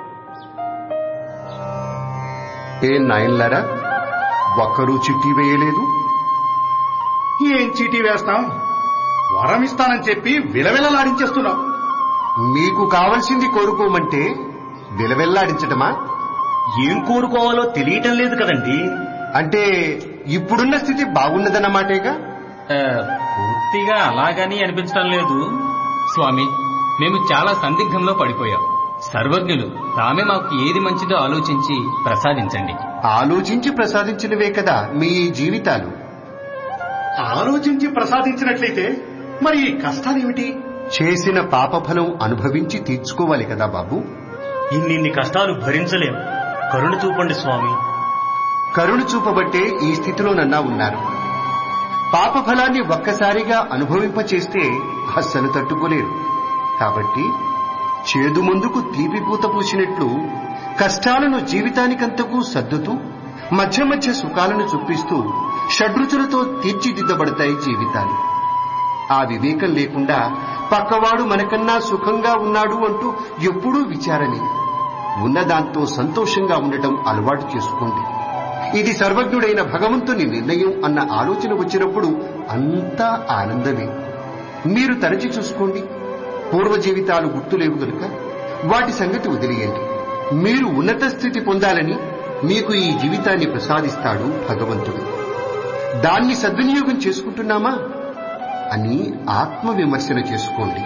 ఏ నాయన్లారా ఒక్కరూ చిట్టి వేయలేదు ఏం చీటీ వేస్తాం వరం ఇస్తానని చెప్పి విలవిలలాడించేస్తున్నాం మీకు కావలసింది కోరుకోమంటే విలవెల్లాడించటమా ఏం కోరుకోవాలో తెలియటం లేదు కదండి అంటే ఇప్పుడున్న స్థితి బాగున్నదన్నమాటేగా పూర్తిగా అలాగని అనిపించడం లేదు స్వామి మేము చాలా సందిగ్ధంలో పడిపోయాం సర్వజ్ఞులు తామే మాకు ఏది మంచిదో ఆలోచించి ప్రసాదించండి ఆలోచించి ప్రసాదించినవే కదా మీ జీవితాలు ఆలోచించి ప్రసాదించినట్లయితే మరి ఈ కష్టాలేమిటి చేసిన పాపఫలం అనుభవించి తీర్చుకోవాలి కదా బాబు ఇన్నిన్ని కష్టాలు భరించలేం కరుణ చూపండి స్వామి కరుణ చూపబట్టే ఈ స్థితిలోనన్నా ఉన్నారు పాపఫలాన్ని ఒక్కసారిగా అనుభవింపచేస్తే అస్సలు తట్టుకోలేరు కాబట్టి చేదు ముందుకు తీపి పూత పూసినట్లు కష్టాలను జీవితానికంతకు సర్దుతూ మధ్య మధ్య సుఖాలను చూపిస్తూ షడ్రుచులతో తీర్చిదిద్దబడతాయి జీవితాలు ఆ వివేకం లేకుండా పక్కవాడు మనకన్నా సుఖంగా ఉన్నాడు అంటూ ఎప్పుడూ విచారని ఉన్నదాంతో సంతోషంగా ఉండటం అలవాటు చేసుకోండి ఇది సర్వజ్ఞుడైన భగవంతుని నిర్ణయం అన్న ఆలోచన వచ్చినప్పుడు అంతా ఆనందమే మీరు తరచి చూసుకోండి పూర్వ జీవితాలు గుర్తులేవు గనుక వాటి సంగతి వదిలేయండి మీరు ఉన్నత స్థితి పొందాలని మీకు ఈ జీవితాన్ని ప్రసాదిస్తాడు భగవంతుడు దాన్ని సద్వినియోగం చేసుకుంటున్నామా అని ఆత్మ విమర్శన చేసుకోండి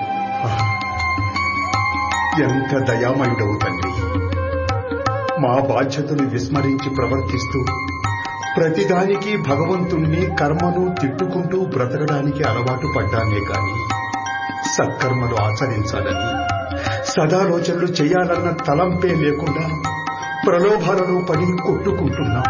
ఎంత దయామయుడవు తండ్రి మా బాధ్యతను విస్మరించి ప్రవర్తిస్తూ ప్రతిదానికి భగవంతుణ్ణి కర్మను తిట్టుకుంటూ బ్రతకడానికి అలవాటు పడ్డానే కాని సత్కర్మలు ఆచరించాలని సదాలోచనలు చేయాలన్న తలంపే లేకుండా ప్రలోభాలలో పడి కొట్టుకుంటున్నాం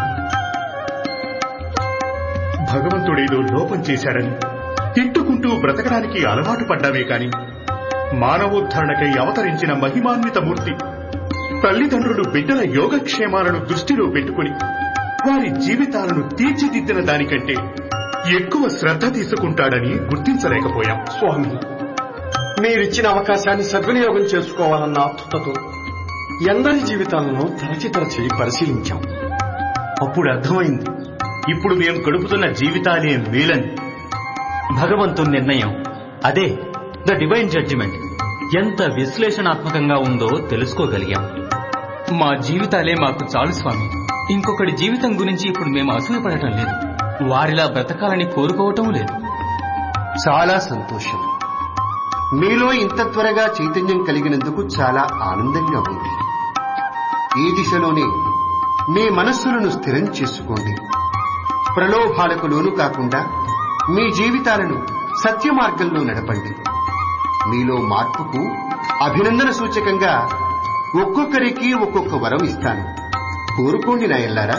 భగవంతుడేదో లోపం చేశాడని తిట్టుకుంటూ బ్రతకడానికి అలవాటు పడ్డామే కాని మానవోద్ధరణకై అవతరించిన మహిమాన్విత మూర్తి తల్లిదండ్రులు బిడ్డల యోగక్షేమాలను దృష్టిలో పెట్టుకుని వారి జీవితాలను తీర్చిదిద్దిన దానికంటే ఎక్కువ శ్రద్ధ తీసుకుంటాడని గుర్తించలేకపోయాం స్వామి మీరిచ్చిన అవకాశాన్ని సద్వినియోగం చేసుకోవాలన్న ఆతృతతో ఎందరి జీవితాలను తరచి తరచి పరిశీలించాం అప్పుడు అర్థమైంది ఇప్పుడు మేము గడుపుతున్న జీవితాలే మేలని భగవంతుని నిర్ణయం అదే ద డివైన్ జడ్జిమెంట్ ఎంత విశ్లేషణాత్మకంగా ఉందో తెలుసుకోగలిగాం మా జీవితాలే మాకు చాలు స్వామి ఇంకొకటి జీవితం గురించి ఇప్పుడు మేము అసూయపడటం లేదు వారిలా బ్రతకాలని కోరుకోవటం లేదు చాలా సంతోషం మీలో ఇంత త్వరగా చైతన్యం కలిగినందుకు చాలా ఆనందంగా ఉంది ఈ దిశలోనే మీ మనస్సులను స్థిరం చేసుకోండి ప్రలోభాలకు లోను కాకుండా మీ జీవితాలను సత్య మార్గంలో నడపండి మీలో మార్పుకు అభినందన సూచకంగా ఒక్కొక్కరికి ఒక్కొక్క వరం ఇస్తాను కోరుకోండి నాయల్లారా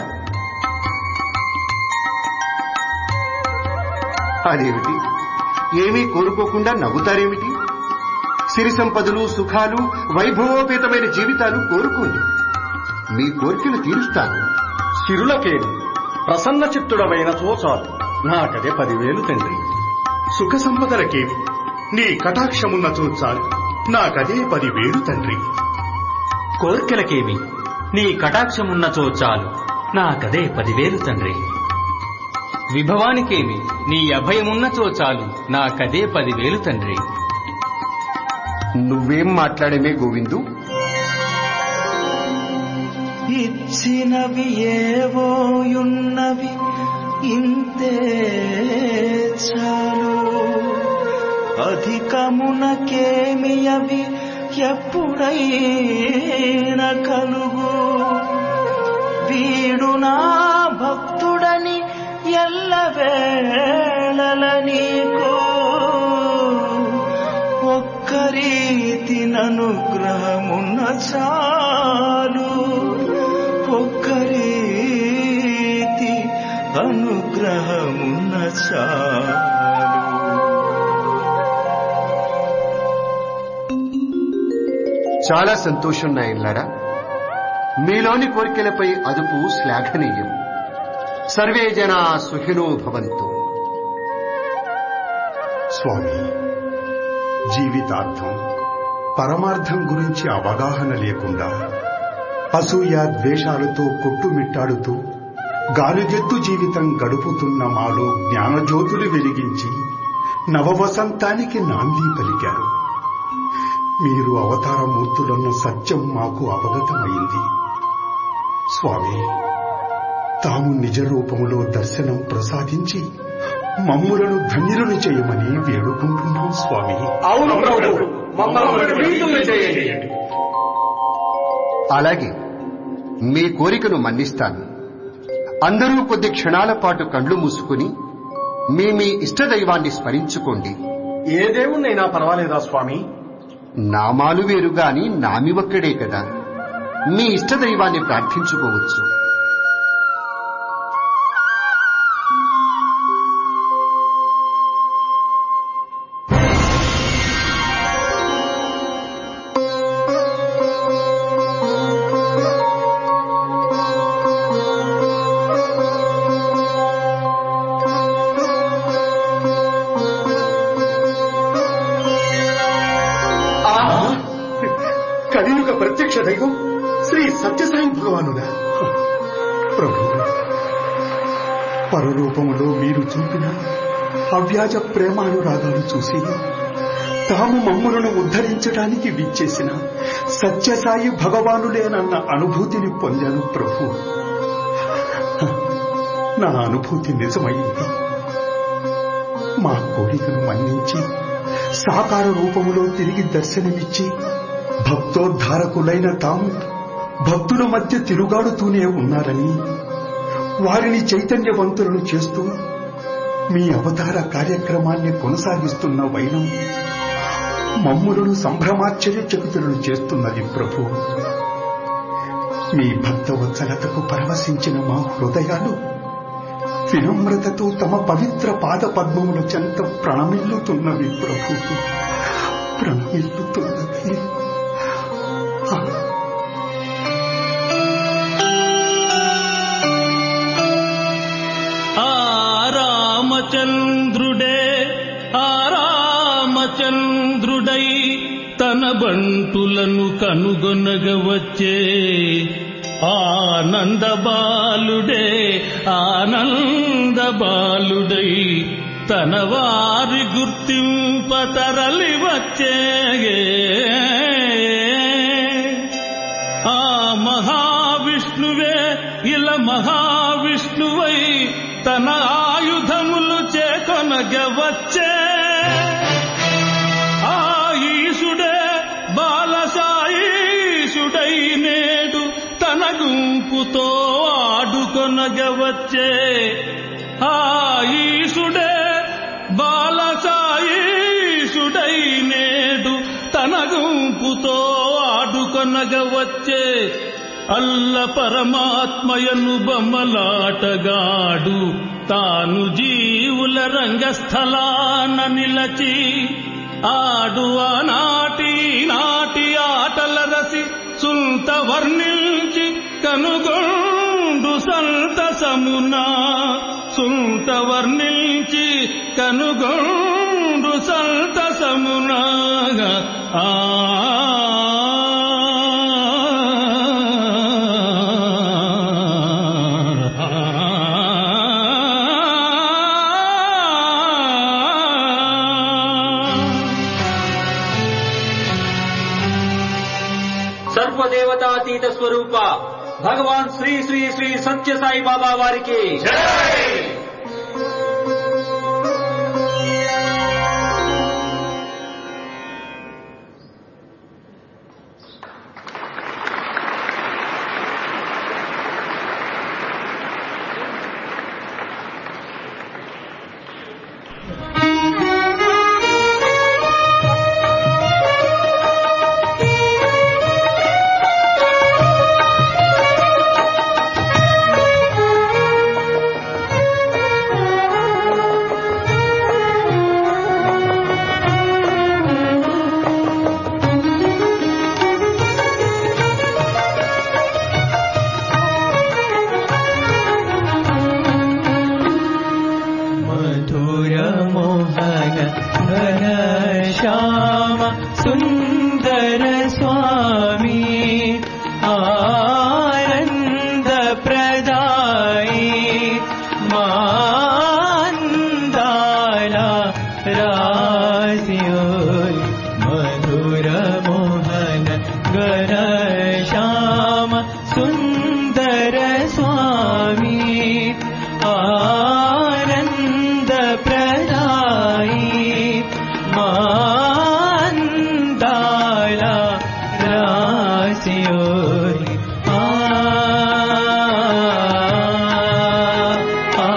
అదేమిటి ఏమీ కోరుకోకుండా నవ్వుతారేమిటి సిరి సంపదలు సుఖాలు వైభవోపేతమైన జీవితాలు కోరుకోండి మీ కోరికలు తీరుస్తాను సిరులకేమి ప్రసన్న చిత్తుడమైన చాలు నాకదే పదివేలు తండ్రి సుఖ సంపదలకేమి నీ కటాక్షమున్నచో చాలు నాకదే పదివేలు తండ్రి కోర్కెలకేమి నీ కటాక్షమున్నచో చాలు నాకదే పదివేలు తండ్రి విభవానికేమి నీ అభయమున్నచో చాలు నాకదే పదివేలు తండ్రి నువ్వేం మాట్లాడమే గోవిందు ఇచ్చినవి ఏవోయున్నవి ఇంతే చాలు అధికమునకేమి అవి ఎప్పుడైనా కలుగు వీడు నా భక్తుడని ఎల్లవేళల నీకు ఒక్కరీతి అనుగ్రహమున్న చాలు ఒక్కరీతి అనుగ్రహమున్న చాలు చాలా సంతోషం నాయన్లారా మీలోని కోరికలపై అదుపు శ్లాఘనీయం సర్వే జనా సుఖినో భవంతు స్వామి జీవితార్థం పరమార్థం గురించి అవగాహన లేకుండా అసూయ ద్వేషాలతో కొట్టుమిట్టాడుతూ గాలిగెత్తు జీవితం గడుపుతున్న మాలో జ్ఞానజ్యోతులు వెలిగించి నవవసంతానికి నాంది పలికారు మీరు అవతారమూర్తులన్న సత్యం మాకు అవగతమైంది స్వామి తాము నిజ రూపములో దర్శనం ప్రసాదించి మమ్ములను ధన్యులను చేయమని వేడుకుంటున్నాం స్వామి అవును ప్రభు మమ్మల్ని విడుదల చేయండి అలాగే మీ కోరికను మన్నిస్తాను అందరూ కొద్ది క్షణాల పాటు కళ్ళు మూసుకుని మీ మీ ఇష్టదైవాన్ని స్మరించుకోండి ఏ దేవుణ్ణైనా పర్వాలేదా స్వామి నామాలు వేరు గాని నామి ఒక్కడే కదా మీ ఇష్టదైవాన్ని ప్రార్థించుకోవచ్చు కలియుగ ప్రత్యక్ష దైవం శ్రీ సత్యసాయి భగవానుడా ప్రభు పరరూపములో మీరు చూపిన అవ్యాజ ప్రేమానురాగాలు చూసి తాము మమ్ములను ఉద్ధరించడానికి విచ్చేసిన సత్యసాయి భగవానులేనన్న అనుభూతిని పొందాను ప్రభు నా అనుభూతి నిజమైంది మా కోరికను మన్నించి సాకార రూపములో తిరిగి దర్శనమిచ్చి భక్తోద్ధారకులైన తాము భక్తుల మధ్య తిరుగాడుతూనే ఉన్నారని వారిని చైతన్యవంతులను చేస్తూ మీ అవతార కార్యక్రమాన్ని కొనసాగిస్తున్న వైనం మమ్ములను సంభ్రమాశ్చర్యచకితులను చేస్తున్నది ప్రభు మీ భక్తవత్సలతకు పరవశించిన మా హృదయాలు వినమ్రతతో తమ పవిత్ర పాద పద్మముల చెంత ప్రణమిల్లుతున్నవి ప్రభు ప్రణమిల్లుతున్నవి ఆ రామచంద్రుడే ఆ రామచంద్రుడై తన బంటులను కనుగొనగ వచ్చే ఆనంద బాలుడే ఆనంద బాలుడై తన వారి గుర్తింప తరలి వచ్చే ఆ మహావిష్ణువే ఇల మహావిష్ణువై తన ఆయుధములు చేకొనగ వచ్చే ఆ ఈశుడే బాలసాయీశుడై నేడు తన గుంపుతో ఆడుకొనగ వచ్చే ఆ ఈశుడే బాలసాయీశుడై నేడు తన గుంపుతో ఆడుకొనగ వచ్చే అల్ల పరమాత్మయను బొమ్మలాటగాడు తాను జీవుల రంగస్థలాన నిలచి ఆడు ఆనాటి నాటి ఆటల రసి సుంత వర్ణించి కనుగొండు సంతసమునా సుంత వర్ణించి కనుగొండు సంతసమునా ఆ సర్వదేవతాతీత స్వరూప భగవాన్ శ్రీ శ్రీ శ్రీ సత్య సాయి బాబా వారికి मधुर मोहन घन श्याम सुन्दर स्वामी आनन्द प्रदायी मान्दाला रासियोय मधुर मोहन घन श्याम सुन्दर स्वामी आनन्द प्रदायी मान्दाला रासियोय आ आ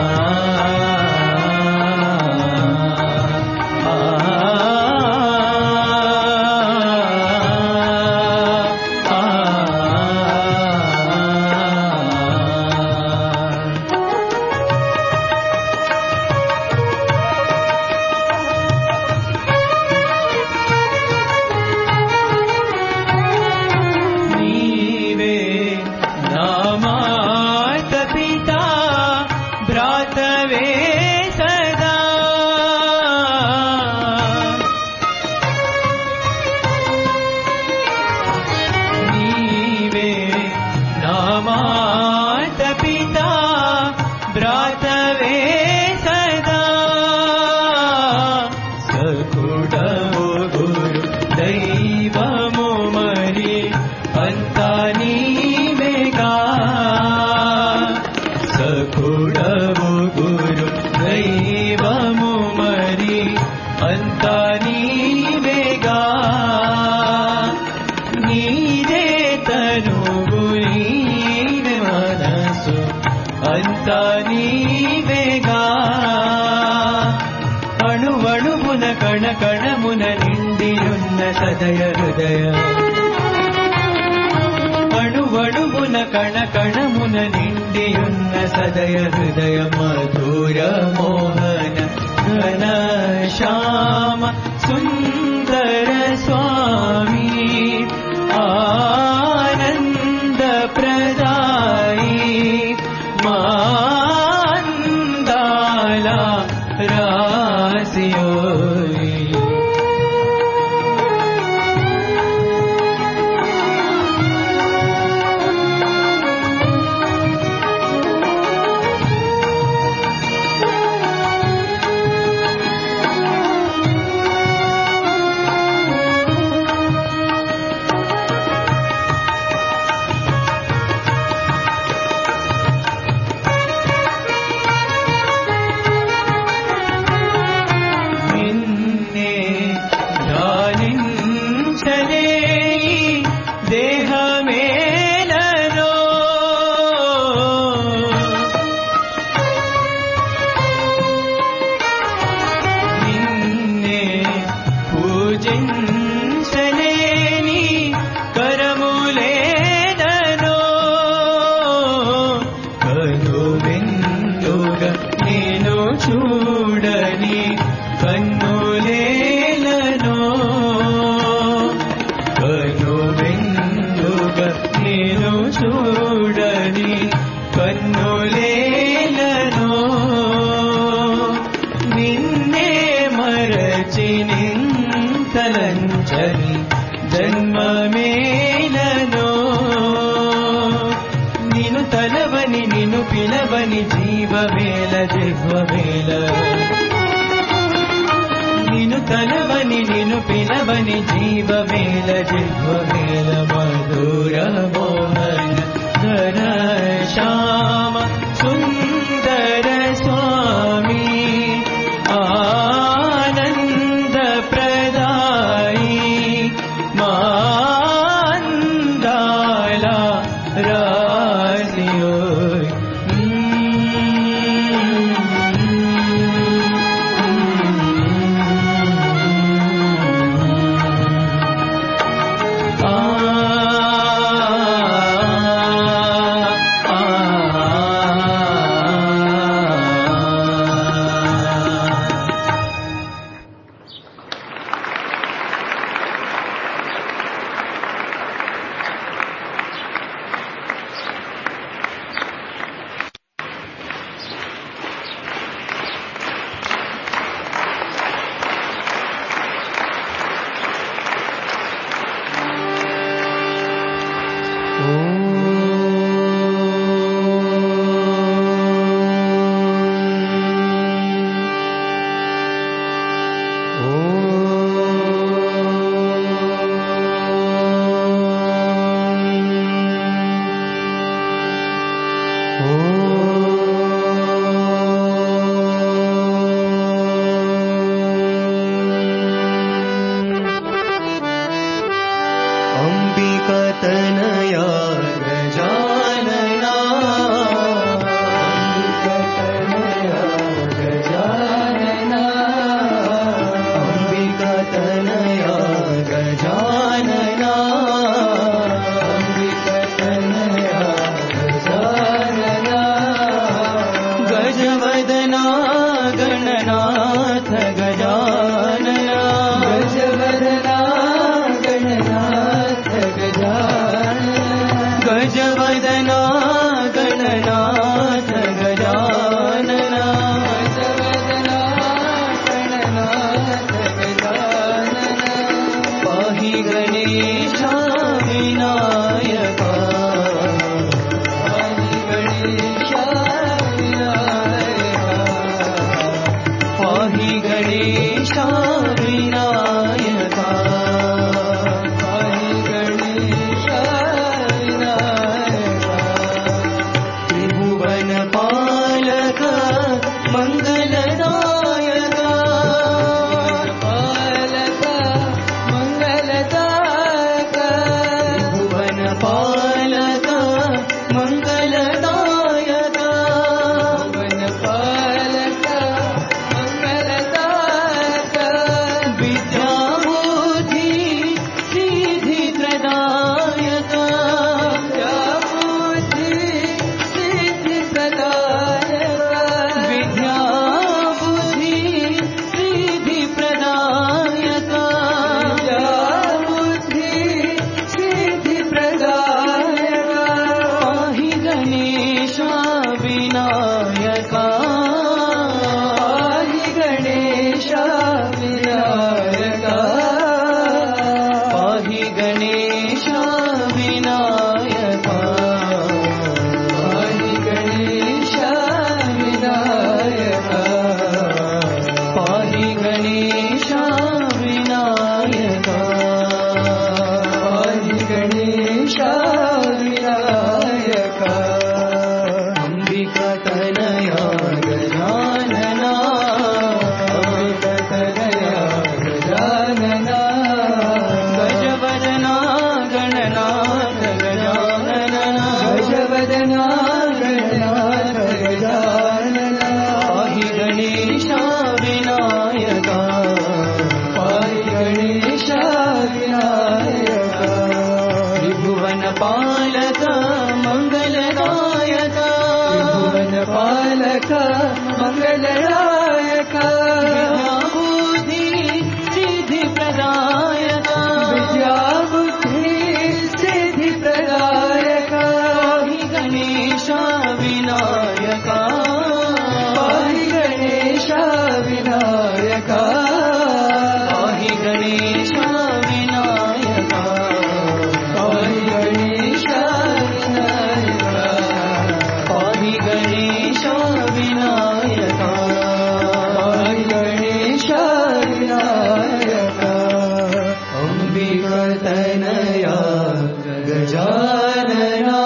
నీవే నా మాత పితా భ్రాతవే సదా నీవే నా మాత పితా భ్రాతవే సదా సకుడము గురు దైవము మరి అంతా నీవేగా సకుడము గురు దైవము మరి అంతా నీవేగా నీదే తనువు నీదే మనసు అంతా నీవేగా అణువణువున కణ కణమున నిండియున్న సదయ హృదయ అణువణువున కణ కణమున నిండియున్న సదయ హృదయ మధుర మోహన ఘన శ్యామ సుందర స్వామి ఆనంద ప్రదాయి మాందాల రాసియోయి కాని జన్మమేలను నిన్ను తలవని నిన్ను పిలవని జీవమేల జిహ్వమేల నిన్ను తలవని నిన్ను పిలవని జీవమేల జిహ్వమేల మధుర మోహన ఘన శ్యామ సుందర స్వామి ఆనంద ప్రదాయి మాందాల రాసియోయ్ అంబికతనయా గజాననా అంబికతనయా గజాననా అంబికతనయా గజాననా గజవదనా గణనాథ గజాననా గజవదనా గణనాథ గజవదనా గణనాథ గజానన పాహి గణేశ వినాయక పాహి గణేశ వినాయక పాహి గణేశ త్రిభువన పాలక మంగళదాయక పాలక మంగళదాయక త్రిభువన పాలక మంగళదాయక భువన పాలక మంగళదాయక విద్యాబుద్ధి సిద్ధి ప్రదాయక విద్యాబుద్ధి సిద్ధి ప్రదాయక విద్యాబుద్ధి సిద్ధి ప్రదాయక విద్యాబుద్ధి సిద్ధి ప్రదాయక పాహి గణేశ వినాయక పాహి గణేశ వినాయక పాహి గణేశ వినాయక పాహి గణేశ వినాయక పాహి గణేశ వినాయక పాహి గణేశ వినాయక అంబికతనయా గజాననా అంబికతనయా గజాననా గజవదనా గణనాథ గజాననా గజవదనా గణనాథ గజాననా పాహి గణేశ వినాయక పాహి గణేశ వినాయక త్రిభువన పాలక మంగళదాయక త్రిభువన పాలక మంగళదాయక విద్యాబుద్ధి సిద్ధి ప్రదాయక విద్యాబుద్ధి సిద్ధి ప్రదాయక పాహి గణేశ వినాయక పాహి గణేశ వినాయక పాహి గణేశ వినాయక तनया गजानना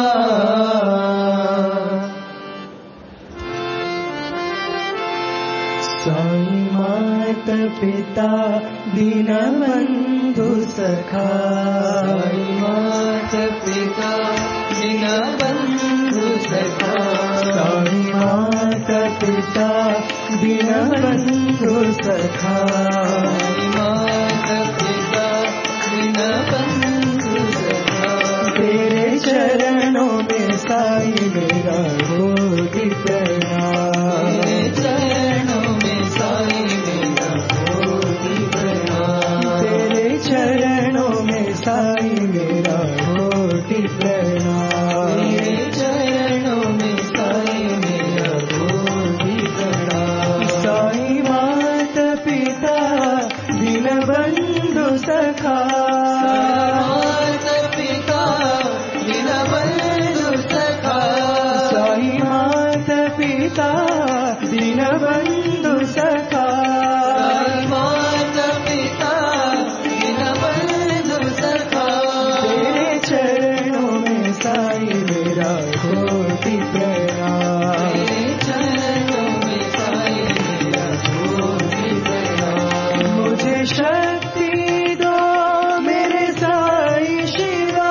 साई मात पिता दीनबन्धु सखा साई मात पिता दीनबन्धु सखा साई मात पिता दीनबन्धु सखा साई मात पिता दीनबन्धु सखा तेरे चरणों में साई मेरा गोदी प्रणाम तेरे चरणों में साई मेरा गोदी प्रणाम तेरे चरणों में साई मेरा गोदी प्रणाम तेरे चरणों में साई मेरा गोदी प्रणाम साई मात पिता दीनबन्धु सखा मात पिता दीनबन्धु सखा साई मात पिता दीनबन्धु सखा मात पिता दीनबन्धु सखा तेरे चरणों में साई मेरा कोटि प्रणाम तेरे चरणों में साई मेरा कोटि प्रणाम मुझे शक्ति दो मेरे साई शिवा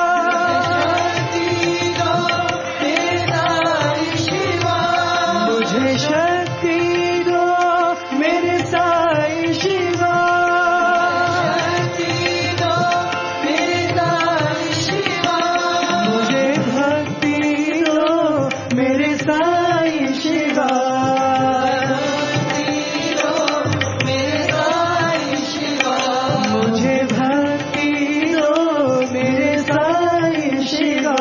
शक्ति दो मेरे साई शिवा मुझे शक्ति दो मेरे साई शिवा शक्ति दो मेरे साई शिवा मुझे भक्ति दो मेरे साई शिवा भक्ति दो मेरे साई शिवा मुझे भक्ति दो मेरे साई शिवा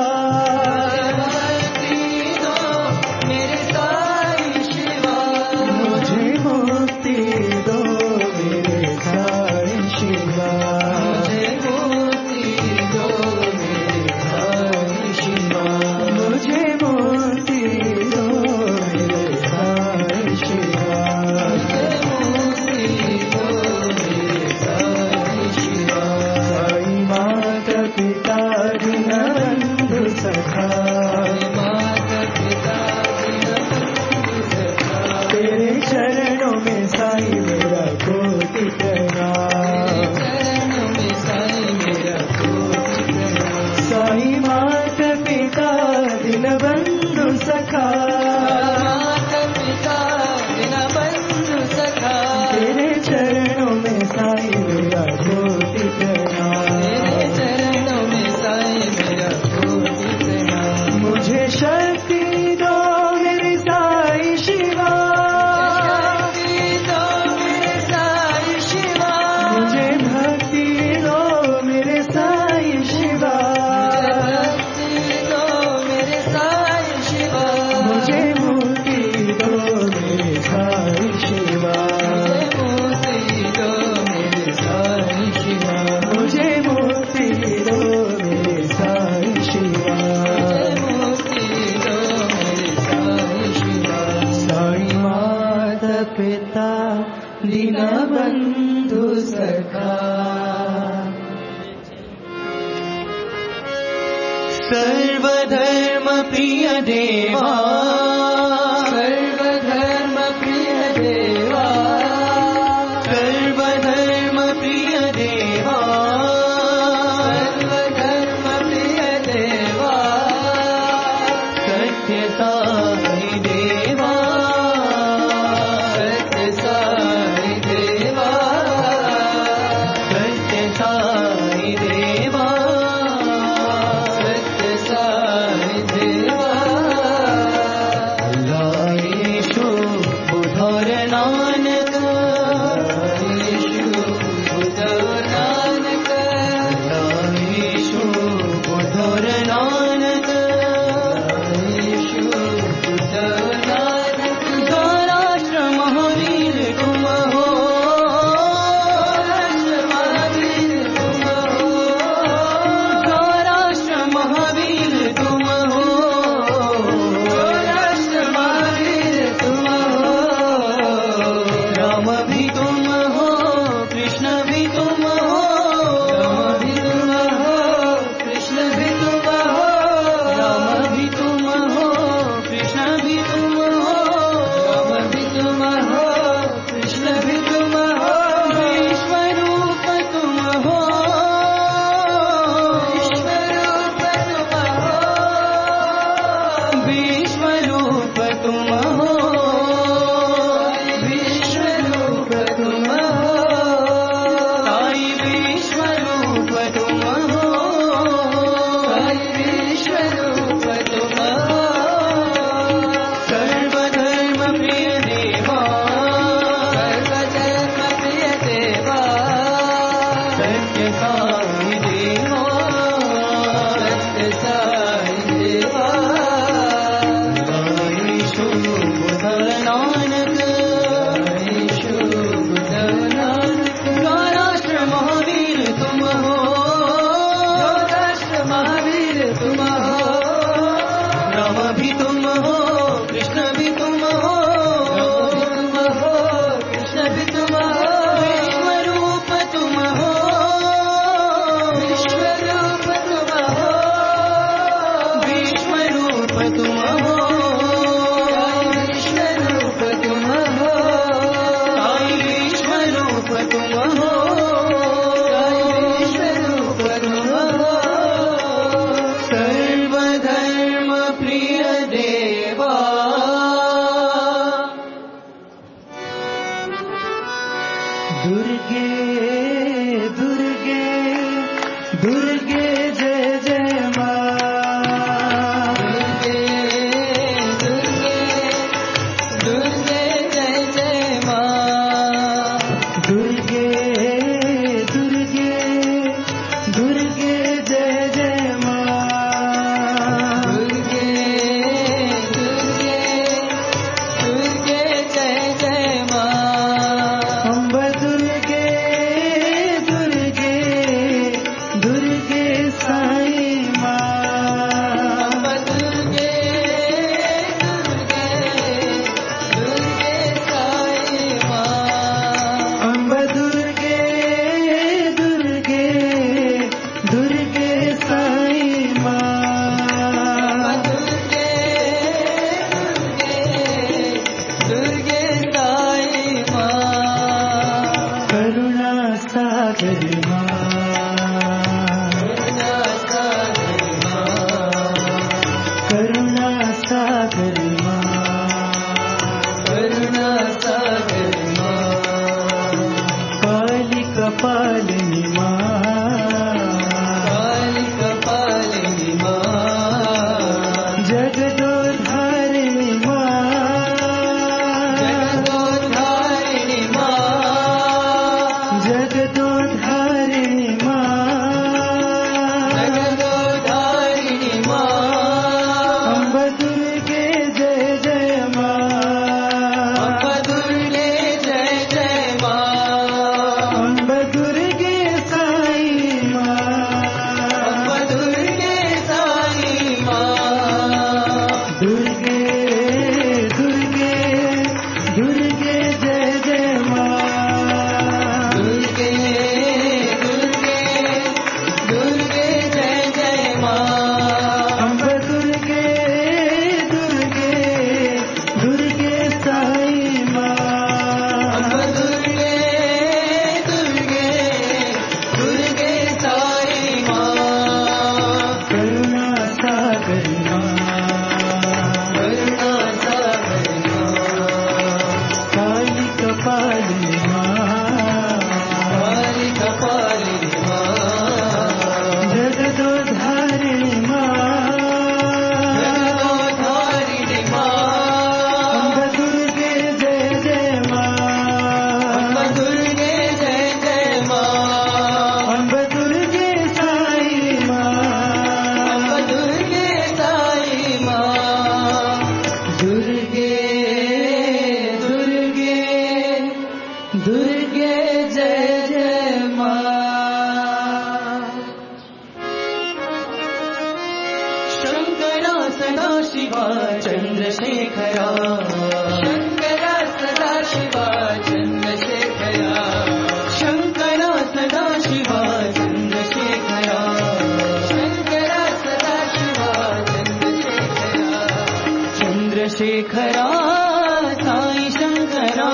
भक्ति दो मेरे साई शिवा मुझे मुक्ति दो मेरे साई शिवा मुझे मुक्ति दो मेरे साई शिवा मुझे मुक्ति दो मेरे साई शिवा मुझे मुक्ति दो मेरे साई शिवा साई माता पिता दीनबन्धु सखा माता पिता दीनबन्धु सखा तेरे चरणों में साई मेरा कोटि प्रणाम चरणों में साई मेरा कोटि प्रणाम साई माता पिता दीनबन्धु सखा माता पिता दीनबन्धु सखा तेरे चरणों में साई मेरा कोटि प्रणाम तेरे चरणों में साई मेरा कोटि प्रणाम मुझे शक्ति दो मेरी साई शिवा शक्ति दो मेरे साई शिवा मुझे भक्ति दो मेरे साई शिवा भक्ति दो मेरे साई शिवा मुझे मुक्ति दो मेरे साई शिवा मुझे मुक्ति दो मेरे साई शिवा मुझे मुक्ति दो मेरे साई शिवा मुक्ति दो मेरे साई शिवा साई माता पिता दीनबन्धु सखा सर्वधर्म प्रिय देवा सर्वधर्म प्रिय देवा सर्वधर्म प्रिय देवा सर्वधर्म प्रिय देवा सत्य साई देवा सत्य साई देवा सत्य साई देवा सत्य साई देवा साई देवा सत्य साई देवा गाई शुभ नानक गाई शुभ नानक गौराष्ट्र महावीर तुम हो गौराष्ट्र महावीर तुम हो राम भी तुम हो कृष्ण भी तुम हो तुम हो कृष्ण भी तुम हो विश्व रूप तुम हो विश्व रूप तुम हो विश्व रूप तुम हो विश्व रूप तुम हो आई विश्व रूप तुम हो आई विश्व रूप तुम हो सर्वधर्म प्रिय देवा दुर्गे दुर्गे दुर्गे जय जय माँ दुर्गे दुर्गे दुर्गे जय जय माँ दुर्गे दुर्गे दुर्गे जय जय माँ दुर्गे दुर्गे दुर्गे जय जय माँ अम्ब दुर्गे दुर्गे दुर्गे साई माँ अम्ब दुर्गे दुर्गे दुर्गे साई माँ अम्ब दुर्गे दुर्गे दुर्गे साई माँ दुर्गे दुर्गे दुर्गे साई माँ करुणा सागर माँ करुणा सागर माँ करुणा सागर माँ करुणा सागर माँ काली कपालिनी माँ काली कपालिनी माँ जगदोधारिणी माँ जगदोधारिणी माँ जगदोधारिणी माँ जगदोधारिणी माँ अम्ब दुर्गे जय जय माँ अम्ब दुर्गे जय जय माँ अम्ब दुर्गे साई माँ अम्ब दुर्गे साई माँ दुर्गे दुर्गे दुर्गे जय जय माँ दुर्गे दुर्गे दुर्गे जय जय माँ अम्ब दुर्गे दुर्गे दुर्गे साई माँ अम्ब दुर्गे दुर्गे दुर्गे साई माँ करुणा सागर माँ करुणा सागर माँ काली कपाली माँ काली कपाली माँ जगदोधारिणी माँ जगदोधारिणी माँ अम्ब दुर्गे जय जय माँ अम्ब दुर्गे जय जय माँ अम्ब दुर्गे साई माँ अम्ब दुर्गे साई माँ दुर्गे दुर्गे दुर्गे जय जय माँ शङ्करा सदा शिवा चन्द्रशेखरा शङ्करा सदा शिवा चन्द्रशेखरा शङ्करा सदा शिवा चन्द्रशेखरा शङ्करा सदा शिवा चन्द्रशेखरा चन्द्रशेखरा साई शङ्करा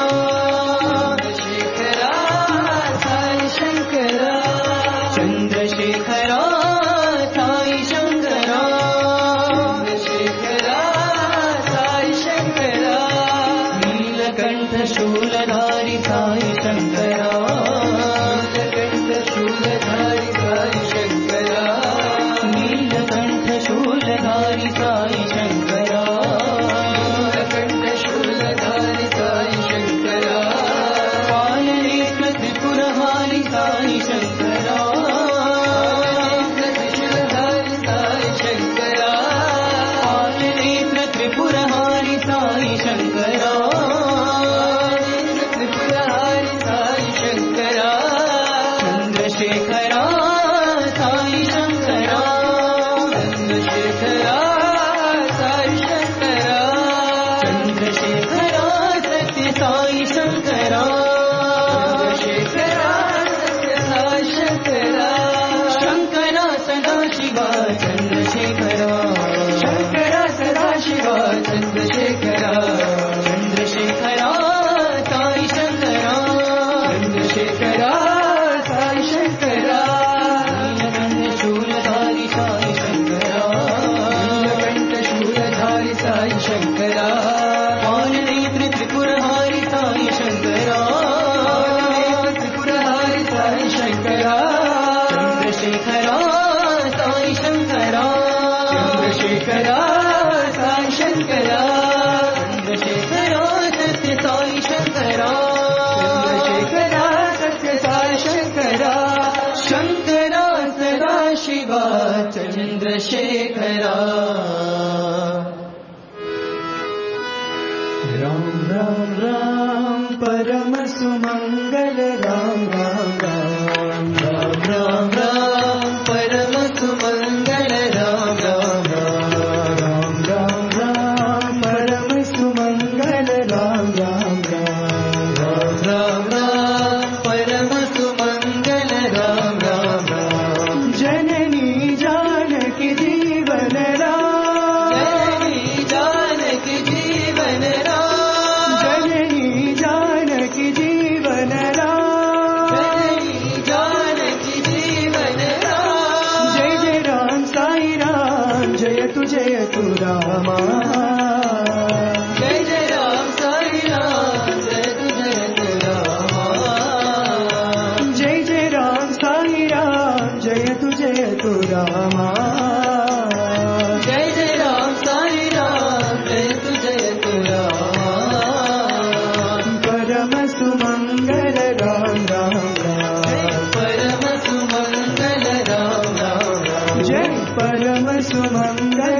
शेखरा साई शङ्करा चन्द्रशेखरा साई शङ्करा चन्द्रशेखरा साई शङ्करा नीलकण्ठ शूलधारि साई शङ्करा नीलकण्ठ शूलधारि साई शङ्करा नीलकण्ठ शूलधारि साई शङ्करा नीलकण्ठ शूलधारि साई शङ्करा पालनेश्वर त्रिपुरहारि साई शङ्करा चन्द्रशेखरा साई शङ्करा चन्द्रशेखरा साई शङ्करा चन्द्रशेखरा सत्य साई शङ्करा चन्द्रशेखरा सत्य साई शङ्करा शङ्करा सदा शिवा चन्द्रशेखरा राम राम राम परम सुमङ्गल राम राम राम राम राम राम परम सुमङ्गल राम राम राम राम राम राम परम सुमङ्गल राम राम राम राम राम राम परम सुमङ्गल राम राम राम जननी जानकी जीवन राम जननी जानकी जीवन राम जननी जानकी जीवन राम जननी जानकी जीवन राम जय जय राम साई राम जय तु जय तु रामा जय जय राम साई राम जय तु जय तु रामा जय जय राम साई राम जय तु जय तु रामा जय जय राम साई राम जय तु जय तु राम परम सुमङ्गल राम राम राम परम सुमङ्गल राम राम राम जय परम सुमङ्गल